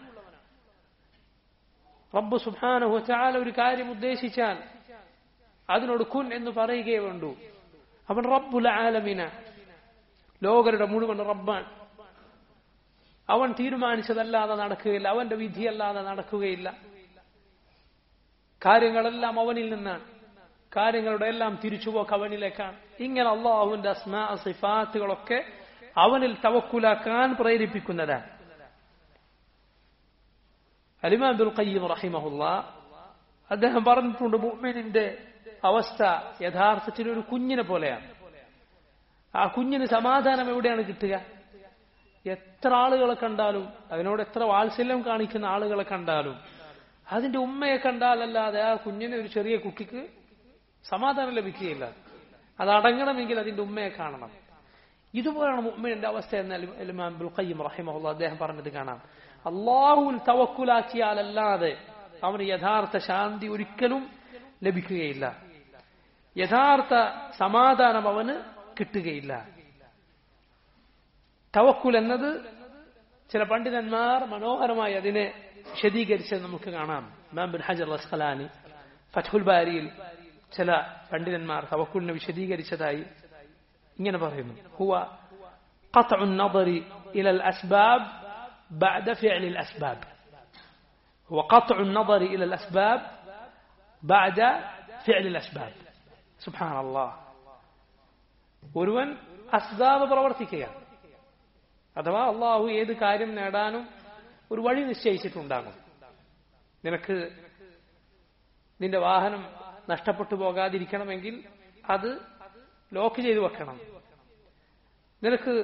റബ്ബ് സുബാനഹു ചാല ഒരു കാര്യം ഉദ്ദേശിച്ചാൽ അതിനോട് കുൻ എന്ന് പറയുകയേ വേണ്ടൂ അവൻ റബ്ബുൽ ആലമിന ലോകരുടെ മുഴുവൻ റബ്ബാൻ അവൻ തീരുമാനിച്ചതല്ലാതെ നടക്കുകയില്ല അവന്റെ വിധിയല്ലാതെ നടക്കുകയില്ല കാര്യങ്ങളെല്ലാം അവനിൽ നിന്നാണ് കാര്യങ്ങളുടെ എല്ലാം തിരിച്ചുപോക്ക് അവനിലേക്കാണ് ഇങ്ങനെ അള്ളാഹുവിന്റെ അസ്മാ സിഫാത്തുകളൊക്കെ അവനിൽ തവക്കുലാക്കാൻ പ്രേരിപ്പിക്കുന്നതാണ് അലിമാ അബ്ദുൽ ഖയ്യം റഹിമഹുല്ല അദ്ദേഹം പറഞ്ഞിട്ടുണ്ട് മുഅ്മിനിന്റെ അവസ്ഥ യഥാർത്ഥത്തിൽ ഒരു കുഞ്ഞിനെ പോലെയാണ് ആ കുഞ്ഞിന് സമാധാനം എവിടെയാണ് കിട്ടുക എത്ര ആളുകളെ കണ്ടാലും അതിനോട് എത്ര വാത്സല്യം കാണിക്കുന്ന ആളുകളെ കണ്ടാലും അതിന്റെ ഉമ്മയെ കണ്ടാലല്ലാതെ ആ കുഞ്ഞിന് ഒരു ചെറിയ കുട്ടിക്ക് സമാധാനം ലഭിക്കുകയില്ല അത് അടങ്ങണമെങ്കിൽ അതിന്റെ ഉമ്മയെ കാണണം ഇതുപോലെയാണ് മുഅ്മിനിന്റെ അവസ്ഥ എന്ന് ഇമാം അബ്ദുൽ ഖയ്യിം റഹിമഹുല്ല അദ്ദേഹം പറഞ്ഞത് കാണാം അള്ളാഹുവിൽ തവക്കുലാക്കിയാലല്ലാതെ അവന് യഥാർത്ഥ ശാന്തി ഒരിക്കലും ലഭിക്കുകയില്ല യഥാർത്ഥ സമാധാനം അവന് കിട്ടുകയില്ല തവക്കുൽ എന്നത് ചില പണ്ഡിതന്മാർ മനോഹരമായി അതിനെ വിശദീകരിച്ചത് നമുക്ക് കാണാം ഇമാം ബിൻ ഹജർ അസ്ഖലാനി ഫത്ഹുൽ ബാരിയിൽ ചില പണ്ഡിതന്മാർ തവക്കുലിനെ വിശദീകരിച്ചതായി ഇങ്ങനെ പറയുന്നു ഹുവ قطع النظر إلى الأسباب بعد فعل الأسباب هو قطع النظر إلى الأسباب بعد فعل الأسباب سبحان الله ഒരുവൻ അസ്ബാബ് പ്രവർത്തിക്കുകയാണ് അഥവാ അള്ളാഹു ഏത് കാര്യം നേടാനും ഒരു വഴി നിശ്ചയിച്ചിട്ടുണ്ടാകും നിനക്ക് നിന്റെ വാഹനം നഷ്ടപ്പെട്ടു പോകാതിരിക്കണമെങ്കിൽ അത് ലോക്ക് ചെയ്തു വെക്കണം നിനക്ക്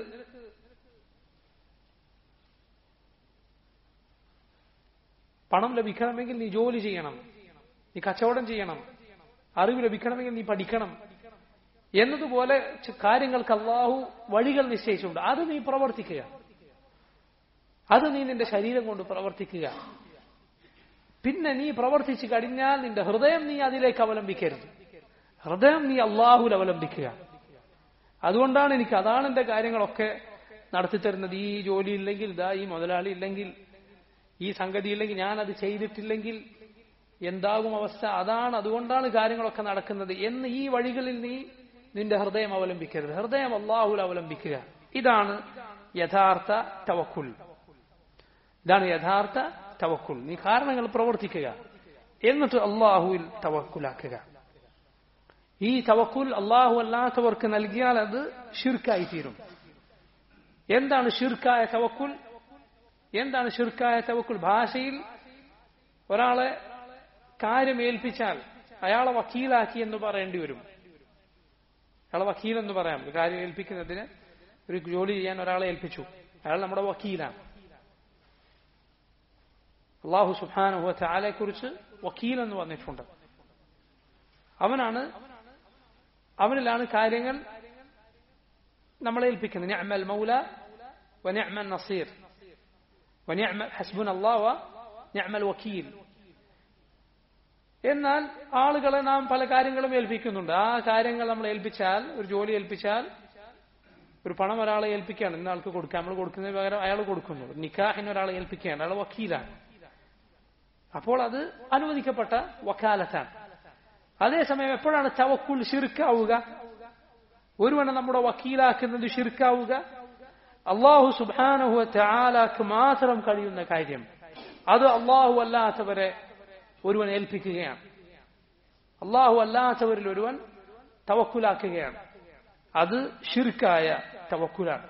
പണം ലഭിക്കണമെങ്കിൽ നീ ജോലി ചെയ്യണം നീ കച്ചവടം ചെയ്യണം അറിവ് ലഭിക്കണമെങ്കിൽ നീ പഠിക്കണം എന്നതുപോലെ കാര്യങ്ങൾക്ക് അള്ളാഹു വഴികൾ നിശ്ചയിച്ചിട്ടുണ്ട് അത് നീ പ്രവർത്തിക്കുക അത് നീ നിന്റെ ശരീരം കൊണ്ട് പ്രവർത്തിക്കുക പിന്നെ നീ പ്രവർത്തിച്ചു കഴിഞ്ഞാൽ നിന്റെ ഹൃദയം നീ അതിലേക്ക് അവലംബിക്കരുത് ഹൃദയം നീ അള്ളാഹുൽ അവലംബിക്കുക അതുകൊണ്ടാണ് എനിക്ക് അതാണ് എന്റെ കാര്യങ്ങളൊക്കെ നടത്തിത്തരുന്നത് ഈ ജോലി ഇല്ലെങ്കിൽ ഇതാ ഈ മുതലാളി ഇല്ലെങ്കിൽ ഈ സംഗതി ഇല്ലെങ്കിൽ ഞാൻ അത് ചെയ്തിട്ടില്ലെങ്കിൽ എന്താകും അവസ്ഥ അതാണ് അതുകൊണ്ടാണ് കാര്യങ്ങളൊക്കെ നടക്കുന്നത് എന്ന് ഈ വഴികളിൽ നീ നിന്റെ ഹൃദയം അവലംബിക്കരുത് ഹൃദയം അള്ളാഹുൽ അവലംബിക്കുക ഇതാണ് യഥാർത്ഥ തവക്കുൽ ഇതാണ് യഥാർത്ഥ തവക്കുൽ നീ കാരണങ്ങൾ പ്രവർത്തിക്കുക എന്നിട്ട് അള്ളാഹുവിൽ തവക്കുലാക്കുക ഈ തവക്കുൽ അള്ളാഹു അല്ലാത്തവർക്ക് നൽകിയാൽ അത് ഷിർക്കായി തീരും എന്താണ് ഷിർക്കായ തവക്കുൽ എന്താണ് ഷിർക്കായ തവക്കുൽ ഭാഷയിൽ ഒരാളെ കാര്യം ഏൽപ്പിച്ചാൽ അയാളെ വക്കീലാക്കി എന്ന് പറയേണ്ടി വരും അയാളെ വക്കീൽ എന്ന് പറയാം ഒരു കാര്യം ഏൽപ്പിക്കുന്നതിന് ഒരു ജോലി ചെയ്യാൻ ഒരാളെ ഏൽപ്പിച്ചു അയാൾ നമ്മുടെ വക്കീലാണ് അള്ളാഹു സുഹാനുഹ ചാലയെ കുറിച്ച് വക്കീൽ എന്ന് പറഞ്ഞിട്ടുണ്ട് അവനാണ് അവനിലാണ് കാര്യങ്ങൾ നമ്മളെ ഏൽപ്പിക്കുന്നത് നിഅമൽ മൗല വനിഅമൽ നസീർ വനിഅമൽ ഹസ്ബുൻ അള്ളാഹ് നിഅമൽ വക്കീൽ എന്നാൽ ആളുകളെ നാം പല കാര്യങ്ങളും ഏൽപ്പിക്കുന്നുണ്ട് ആ കാര്യങ്ങൾ നമ്മൾ ഏൽപ്പിച്ചാൽ ഒരു ജോലി ഏൽപ്പിച്ചാൽ ഒരു പണം ഒരാളെ ഏൽപ്പിക്കുകയാണ് ഇന്ന ആൾക്ക് കൊടുക്കുക നമ്മൾ കൊടുക്കുന്നതിന് പകരം അയാൾ കൊടുക്കുന്നു നിക്കാഹിന് ഒരാളെ ഏൽപ്പിക്കുകയാണ് അയാൾ വക്കീലാണ് അപ്പോൾ അത് അനുവദിക്കപ്പെട്ട വക്കാലത്താണ് അതേസമയം എപ്പോഴാണ് തവക്കുൽ ഷിർക്കാവുക ഒരുവനെ നമ്മുടെ വക്കീലാക്കുന്നത് ഷിർക്കാവുക അള്ളാഹു സുബാനഹു ചാലാക്ക് മാത്രം കഴിയുന്ന കാര്യം അത് അള്ളാഹു അല്ലാത്തവരെ ഒരുവൻ ഏൽപ്പിക്കുകയാണ് അള്ളാഹു അല്ലാത്തവരിൽ ഒരുവൻ തവക്കുലാക്കുകയാണ് അത് ഷിർക്കായ തവക്കുലാണ്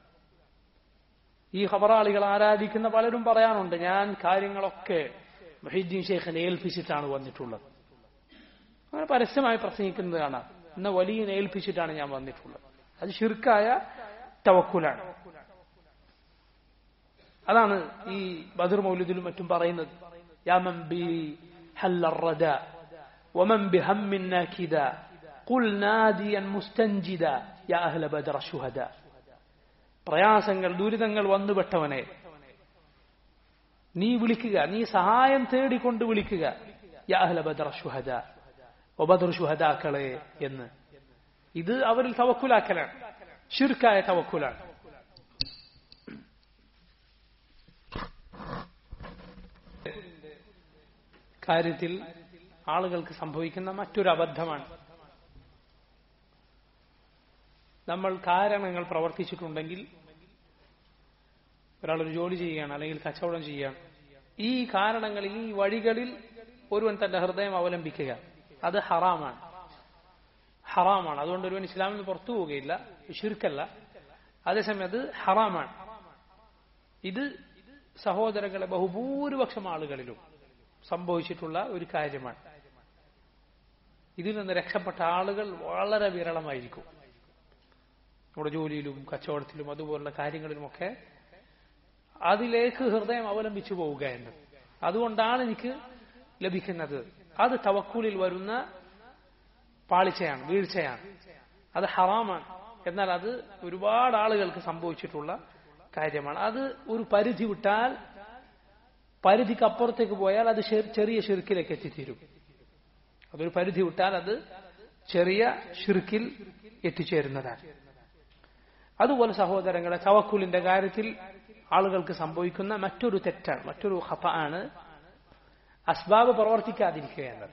ഈ ഖബറാളികൾ ആരാധിക്കുന്ന പലരും പറയാനുണ്ട് ഞാൻ കാര്യങ്ങളൊക്കെ മൊഹീദ്ദീൻ ഷെയ്ഖിനെ ഏൽപ്പിച്ചിട്ടാണ് വന്നിട്ടുള്ളത് അങ്ങനെ പരസ്യമായി പ്രസംഗിക്കുന്നത് കാണാം എന്ന വലിയ ഏൽപ്പിച്ചിട്ടാണ് ഞാൻ വന്നിട്ടുള്ളത് അത് ഷിർക്കായ തവക്കുലാണ് അതാണ് ഈ ബദർ മൗലിദിലും മറ്റും പറയുന്നത് യാമൻ ബി ഹല്ലറദ ومن بهم ناكدا قل ناديا مستنجدا يا أهل بدر الشهداء പ്രയാസങ്ങൾ ദുരിതങ്ങൾ വന്നുപെട്ടവനെ നീ വിളിക്കുക നീ സഹായം തേടിക്കൊണ്ട് വിളിക്കുക യാ അഹ്ല ബദർ ഷുഹദ ഒബദർ ഷുഹദാക്കളെ എന്ന് ഇത് അവരിൽ തവക്കുലാക്കലാണ് ഷിർക്കായ തവക്കുലാണ് കാര്യത്തിൽ ആളുകൾക്ക് സംഭവിക്കുന്ന മറ്റൊരു അബദ്ധമാണ് നമ്മൾ കാരണങ്ങൾ പ്രവർത്തിച്ചിട്ടുണ്ടെങ്കിൽ ഒരാളൊരു ജോലി ചെയ്യുകയാണ് അല്ലെങ്കിൽ കച്ചവടം ചെയ്യുകയാണ് ഈ കാരണങ്ങളിൽ ഈ വഴികളിൽ ഒരുവൻ തന്റെ ഹൃദയം അവലംബിക്കുക അത് ഹറാമാണ് ഹറാമാണ് അതുകൊണ്ട് ഒരുവൻ ഇസ്ലാമിൽ നിന്ന് പുറത്തു പോവുകയില്ല ഷിർക്കല്ല അതേസമയം അത് ഹറാമാണ് ഇത് സഹോദരങ്ങളെ ബഹുഭൂരിപക്ഷം ആളുകളിലും സംഭവിച്ചിട്ടുള്ള ഒരു കാര്യമാണ് ഇതിൽ നിന്ന് രക്ഷപ്പെട്ട ആളുകൾ വളരെ വിരളമായിരിക്കും നമ്മുടെ ജോലിയിലും കച്ചവടത്തിലും അതുപോലുള്ള കാര്യങ്ങളിലുമൊക്കെ അതിലേക്ക് ഹൃദയം അവലംബിച്ചു പോവുക എന്ന് അതുകൊണ്ടാണ് എനിക്ക് ലഭിക്കുന്നത് അത് തവക്കൂലിൽ വരുന്ന പാളിച്ചയാണ് വീഴ്ചയാണ് അത് ഹറാമാണ് എന്നാൽ അത് ഒരുപാട് ആളുകൾക്ക് സംഭവിച്ചിട്ടുള്ള കാര്യമാണ് അത് ഒരു പരിധി വിട്ടാൽ പരിധിക്ക് അപ്പുറത്തേക്ക് പോയാൽ അത് ചെറിയ ഷിർക്കിലേക്ക് എത്തിത്തീരും അതൊരു പരിധി വിട്ടാൽ അത് ചെറിയ ഷിർക്കിൽ എത്തിച്ചേരുന്നതാണ് അതുപോലെ സഹോദരങ്ങളെ തവക്കുലിന്റെ കാര്യത്തിൽ ആളുകൾക്ക് സംഭവിക്കുന്ന മറ്റൊരു തെറ്റാണ് മറ്റൊരു ഹഫ ആണ് അസ്ബാബ് പ്രവർത്തിക്കാതിരിക്കുക എന്നത്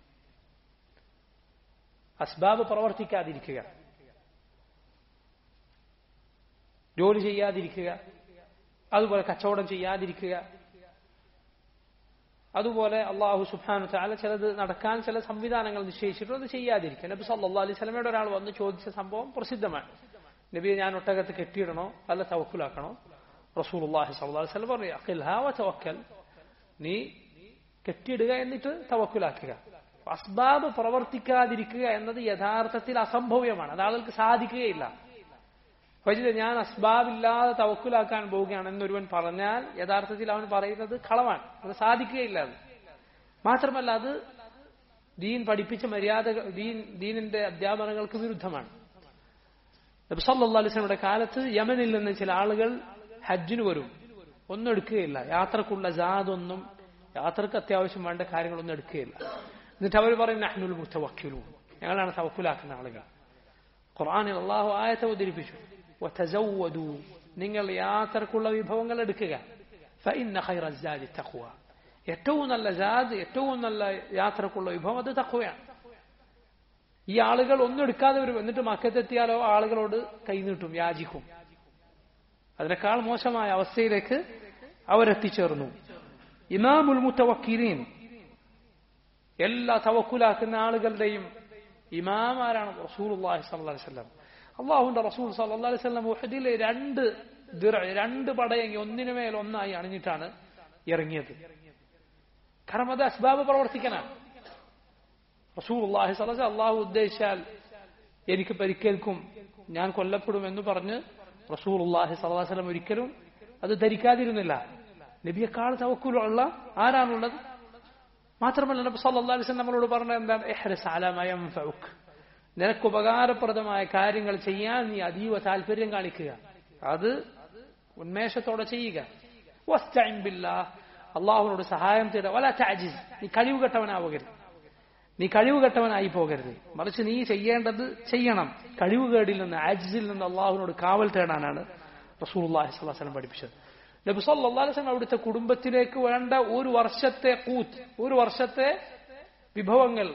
അസ്ബാബ് പ്രവർത്തിക്കാതിരിക്കുക ജോലി ചെയ്യാതിരിക്കുക അതുപോലെ കച്ചവടം ചെയ്യാതിരിക്കുക അതുപോലെ അള്ളാഹു സുബാനു ചാല ചിലത് നടക്കാൻ ചില സംവിധാനങ്ങൾ നിശ്ചയിച്ചിട്ട് അത് ചെയ്യാതിരിക്കുക നബി സല്ലാ അലൈഹി സ്വലമയുടെ ഒരാൾ വന്ന് ചോദിച്ച സംഭവം പ്രസിദ്ധമാണ് നബിയെ ഞാൻ ഒട്ടകത്ത് കെട്ടിയിടണോ അല്ല തവക്കുലാക്കണോ റസൂൽ അള്ളാഹി സല്ലാ വസ്ലം പറഞ്ഞു അഖിൽഹാവ തവക്കൽ നീ കെട്ടിയിടുക എന്നിട്ട് തവക്കുലാക്കുക അസ്ബാബ് പ്രവർത്തിക്കാതിരിക്കുക എന്നത് യഥാർത്ഥത്തിൽ അസംഭവ്യമാണ് അത് ആളുകൾക്ക് സാധിക്കുകയില്ല വൈദ്യുത ഞാൻ അസ്ബാബില്ലാതെ തവക്കുലാക്കാൻ പോവുകയാണ് എന്നൊരുവൻ പറഞ്ഞാൽ യഥാർത്ഥത്തിൽ അവൻ പറയുന്നത് കളവാണ് അത് സാധിക്കുകയില്ല അത് മാത്രമല്ല അത് ദീൻ പഠിപ്പിച്ച മര്യാദ ദീൻ ദീനിന്റെ അധ്യാപനങ്ങൾക്ക് വിരുദ്ധമാണ് നബ്സല്ലാ അലിസ്ലമിയുടെ കാലത്ത് യമനിൽ നിന്ന് ചില ആളുകൾ ഹജ്ജിന് വരും ഒന്നും എടുക്കുകയില്ല യാത്രക്കുള്ള ജാതൊന്നും യാത്രക്ക് അത്യാവശ്യം വേണ്ട കാര്യങ്ങളൊന്നും എടുക്കുകയില്ല എന്നിട്ട് അവർ പറയും നഹ്നുൽ മുത്തവക്കിലു ഞങ്ങളാണ് തവക്കുലാക്കുന്ന ആളുകൾ ഖുർആാനിൽ അള്ളാഹു ആയത്തെ അവതരിപ്പിച്ചു വതസവ്വദു നിങ്ങൾ യാത്രക്കുള്ള വിഭവങ്ങൾ എടുക്കുക ഫഇന്ന ഖൈറ സാദി തഖ്വ ഏറ്റവും നല്ല ജാദ് ഏറ്റവും നല്ല യാത്രക്കുള്ള വിഭവം അത് തഖ്വയാണ് ഈ ആളുകൾ ഒന്നും എടുക്കാതെ വരും എന്നിട്ട് മക്കത്തെത്തിയാലോ ആളുകളോട് കൈനീട്ടും യാചിക്കും അതിനേക്കാൾ മോശമായ അവസ്ഥയിലേക്ക് അവരെത്തിച്ചേർന്നു ഇമാമുൽ മുത്തവക്കീലീൻ എല്ലാ തവക്കുലാക്കുന്ന ആളുകളുടെയും ഇമാമാരാണ് റസൂൽ അള്ളാഹി സല്ലി വല്ലം അള്ളാഹുന്റെ റസൂൽ സല്ലി അലൈഹി സ്വലം ഉഹദിലെ രണ്ട് രണ്ട് പടയങ്ങി ഒന്നിനു മേൽ ഒന്നായി അണിഞ്ഞിട്ടാണ് ഇറങ്ങിയത് കാരണം അത് അസ്ബാബ് പ്രവർത്തിക്കാനാണ് റസൂൽ അള്ളാഹി സലഹ അള്ളാഹു ഉദ്ദേശിച്ചാൽ എനിക്ക് പരിക്കേൽക്കും ഞാൻ കൊല്ലപ്പെടും എന്ന് പറഞ്ഞ് റസൂൽ അള്ളാഹി സലഹുലം ഒരിക്കലും അത് ധരിക്കാതിരുന്നില്ല നബിയെക്കാൾ തവക്കുലുള്ള ആരാണുള്ളത് മാത്രമല്ല നബി സല്ലല്ലാഹു അലൈഹി വസല്ലം നമ്മളോട് പറഞ്ഞത് എന്താണ് ഇഹ്റസ് അലാ മാ യൻഫഉക് നിനക്ക് ഉപകാരപ്രദമായ കാര്യങ്ങൾ ചെയ്യാൻ നീ അതീവ താല്പര്യം കാണിക്കുക അത് ഉന്മേഷത്തോടെ ചെയ്യുക വസ്തഈൻ ബില്ലാഹ് അള്ളാഹുവിനോട് സഹായം തേടുക വല തഅജിസ് നീ കഴിവ് കെട്ടവനാവരുത് നീ കഴിവ് കെട്ടവനായി പോകരുത് മറിച്ച് നീ ചെയ്യേണ്ടത് ചെയ്യണം കഴിവുകേടിൽ നിന്ന് ആജിസിൽ നിന്ന് അള്ളാഹുവിനോട് കാവൽ തേടാനാണ് റസൂലുള്ളാഹി സ്വല്ലല്ലാഹു അലൈഹി വസല്ലം പഠിപ്പിച്ചത് നബി സല്ലല്ലാഹു അലൈഹി വസല്ലം അവിടുത്തെ കുടുംബത്തിലേക്ക് വേണ്ട ഒരു വർഷത്തെ കൂത്ത് ഒരു വർഷത്തെ വിഭവങ്ങൾ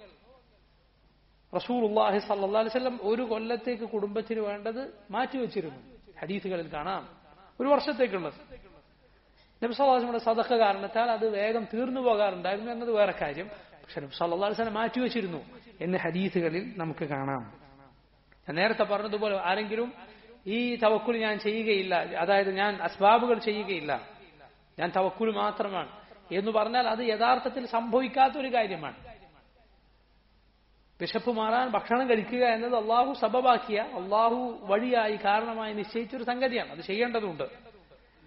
റസൂലുള്ളാഹി സല്ലല്ലാഹു അലൈഹി വസല്ലം ഒരു കൊല്ലത്തേക്ക് കുടുംബത്തിന് വേണ്ടത് മാറ്റിവെച്ചിരുന്നു ഹദീസുകളിൽ കാണാം ഒരു വർഷത്തേക്കുള്ളത് നബി സല്ലല്ലാഹു അലൈഹി വസല്ലം സദഖ കാരണത്താൽ അത് വേഗം തീർന്നു പോകാറുണ്ടായിരുന്നു എന്നത് വേറെ കാര്യം പക്ഷെ നബി സല്ലല്ലാഹു അലൈഹി വസല്ലം മാറ്റിവെച്ചിരുന്നു എന്ന് ഹദീസുകളിൽ നമുക്ക് കാണാം ഞാൻ നേരത്തെ പറഞ്ഞതുപോലെ ആരെങ്കിലും ഈ തവക്കുൽ ഞാൻ ചെയ്യുകയില്ല അതായത് ഞാൻ അസ്ബാബുകൾ ചെയ്യുകയില്ല ഞാൻ തവക്കുൽ മാത്രമാണ് എന്ന് പറഞ്ഞാൽ അത് യഥാർത്ഥത്തിൽ സംഭവിക്കാത്ത ഒരു കാര്യമാണ് വിശപ്പ് മാറാൻ ഭക്ഷണം കഴിക്കുക എന്നത് അള്ളാഹു സബബാക്കിയ അള്ളാഹു വഴിയായി കാരണമായി നിശ്ചയിച്ചൊരു സംഗതിയാണ് അത് ചെയ്യേണ്ടതുണ്ട്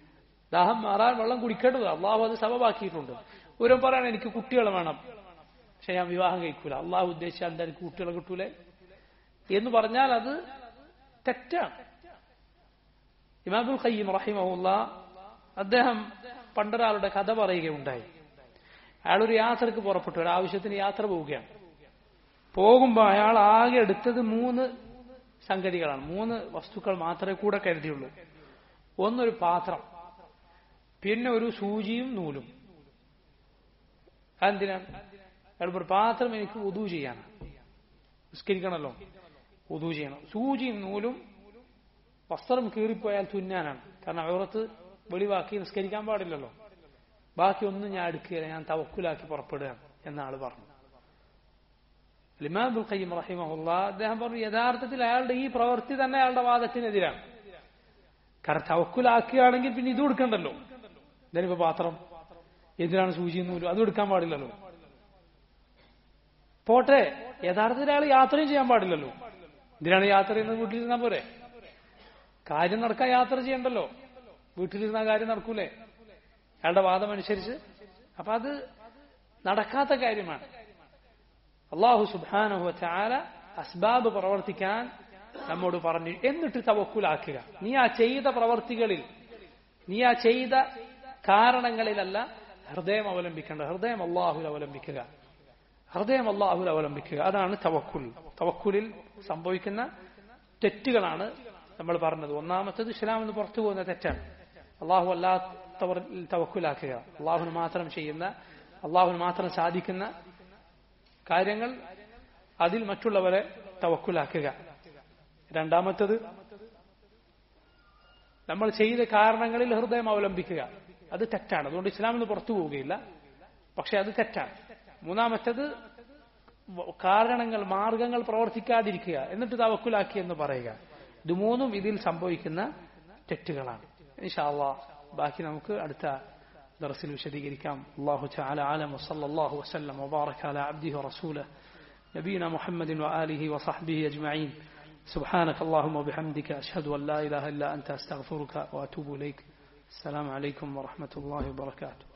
ദാഹം മാറാൻ വെള്ളം കുടിക്കേണ്ടത് അള്ളാഹു അത് സബബാക്കിയിട്ടുണ്ട് ഒരു പറയണം എനിക്ക് കുട്ടികൾ വേണം പക്ഷെ ഞാൻ വിവാഹം കഴിക്കൂല അള്ളാഹു ഉദ്ദേശിച്ചാൽ എന്താ എനിക്ക് കുട്ടികളെ കിട്ടൂലേ എന്ന് പറഞ്ഞാൽ അത് തെറ്റാണ് ഇമാബുൽ ഖയ്യം റഹിമഹുല്ല അദ്ദേഹം പണ്ടൊരാളുടെ കഥ പറയുകയുണ്ടായി അയാളൊരു യാത്രക്ക് പുറപ്പെട്ടു ഒരു ആവശ്യത്തിന് യാത്ര പോവുകയാണ് പോകുമ്പോൾ അയാൾ ആകെ എടുത്തത് മൂന്ന് സംഗതികളാണ് മൂന്ന് വസ്തുക്കൾ മാത്രമേ കൂടെ കരുതിയുള്ളൂ ഒന്നൊരു പാത്രം പിന്നെ ഒരു സൂചിയും നൂലും അതെന്തിനാണ് അയാൾ ഒരു പാത്രം എനിക്ക് ഉദു ചെയ്യാണ് നിസ്കരിക്കണമല്ലോ ഉദു ചെയ്യണം സൂചിയും നൂലും വസ്ത്രം കീറിപ്പോയാൽ തുന്നാനാണ് കാരണം അവറത്ത് വെളിവാക്കി നിസ്കരിക്കാൻ പാടില്ലല്ലോ ബാക്കി ഒന്നും ഞാൻ എടുക്കുകയില്ല ഞാൻ തവക്കുലാക്കി പുറപ്പെടുകയാണ് എന്ന ആള് പറഞ്ഞു ലിമാബുൽ ഖയ്യം റഹിമഹുല്ല അദ്ദേഹം പറഞ്ഞു യഥാർത്ഥത്തിൽ അയാളുടെ ഈ പ്രവൃത്തി തന്നെ അയാളുടെ വാദത്തിനെതിരാണ് കാരണം തവക്കുലാക്കുകയാണെങ്കിൽ പിന്നെ ഇതും എടുക്കണ്ടല്ലോ ഇതിനിപ്പോ പാത്രം എന്തിനാണ് സൂചി നൂലും അതും എടുക്കാൻ പാടില്ലല്ലോ പോട്ടെ യഥാർത്ഥത്തിൽ അയാൾ യാത്രയും ചെയ്യാൻ പാടില്ലല്ലോ എന്തിനാണ് യാത്ര ചെയ്യുന്നത് വീട്ടിലിരുന്നാൽ പോരെ കാര്യം നടക്കാൻ യാത്ര ചെയ്യണ്ടല്ലോ വീട്ടിലിരുന്ന കാര്യം നടക്കൂലേ അയാളുടെ വാദം അനുസരിച്ച് അപ്പൊ അത് നടക്കാത്ത കാര്യമാണ് അള്ളാഹു സുബാനഹു ചാല അസ്ബാബ് പ്രവർത്തിക്കാൻ നമ്മോട് പറഞ്ഞു എന്നിട്ട് തവക്കുലാക്കുക നീ ആ ചെയ്ത പ്രവർത്തികളിൽ നീ ആ ചെയ്ത കാരണങ്ങളിലല്ല ഹൃദയം അവലംബിക്കേണ്ട ഹൃദയം അള്ളാഹുൽ അവലംബിക്കുക ഹൃദയം അള്ളാഹുൽ അവലംബിക്കുക അതാണ് തവക്കുൽ തവക്കുലിൽ സംഭവിക്കുന്ന തെറ്റുകളാണ് നമ്മൾ പറഞ്ഞത് ഒന്നാമത്തത് ഇസ്ലാം എന്ന് പുറത്തു പോകുന്ന തെറ്റാണ് അള്ളാഹു അല്ലാത്തവർ തവക്കുലാക്കുക അള്ളാഹുന് മാത്രം ചെയ്യുന്ന അള്ളാഹുന് മാത്രം സാധിക്കുന്ന കാര്യങ്ങൾ അതിൽ മറ്റുള്ളവരെ തവക്കുലാക്കുക രണ്ടാമത്തത് നമ്മൾ ചെയ്ത കാരണങ്ങളിൽ ഹൃദയം അവലംബിക്കുക അത് തെറ്റാണ് അതുകൊണ്ട് ഇസ്ലാമിൽ നിന്ന് പുറത്തു പോവുകയില്ല പക്ഷെ അത് തെറ്റാണ് മൂന്നാമത്തത് കാരണങ്ങൾ മാർഗങ്ങൾ പ്രവർത്തിക്കാതിരിക്കുക എന്നിട്ട് തവക്കുലാക്കി എന്ന് പറയുക ഇത് മൂന്നും ഇതിൽ സംഭവിക്കുന്ന തെറ്റുകളാണ് ഇൻഷാല്ലാ ബാക്കി നമുക്ക് അടുത്ത درس വിശദീകരിക്കാം الله تعالى عالم وصلى الله وسلم وبارك على عبده ورسوله نبينا محمد وآله وصحبه أجمعين سبحانك اللهم وبحمدك أشهد أن لا إله إلا أنت أستغفرك وأتوب إليك السلام عليكم ورحمة الله وبركاته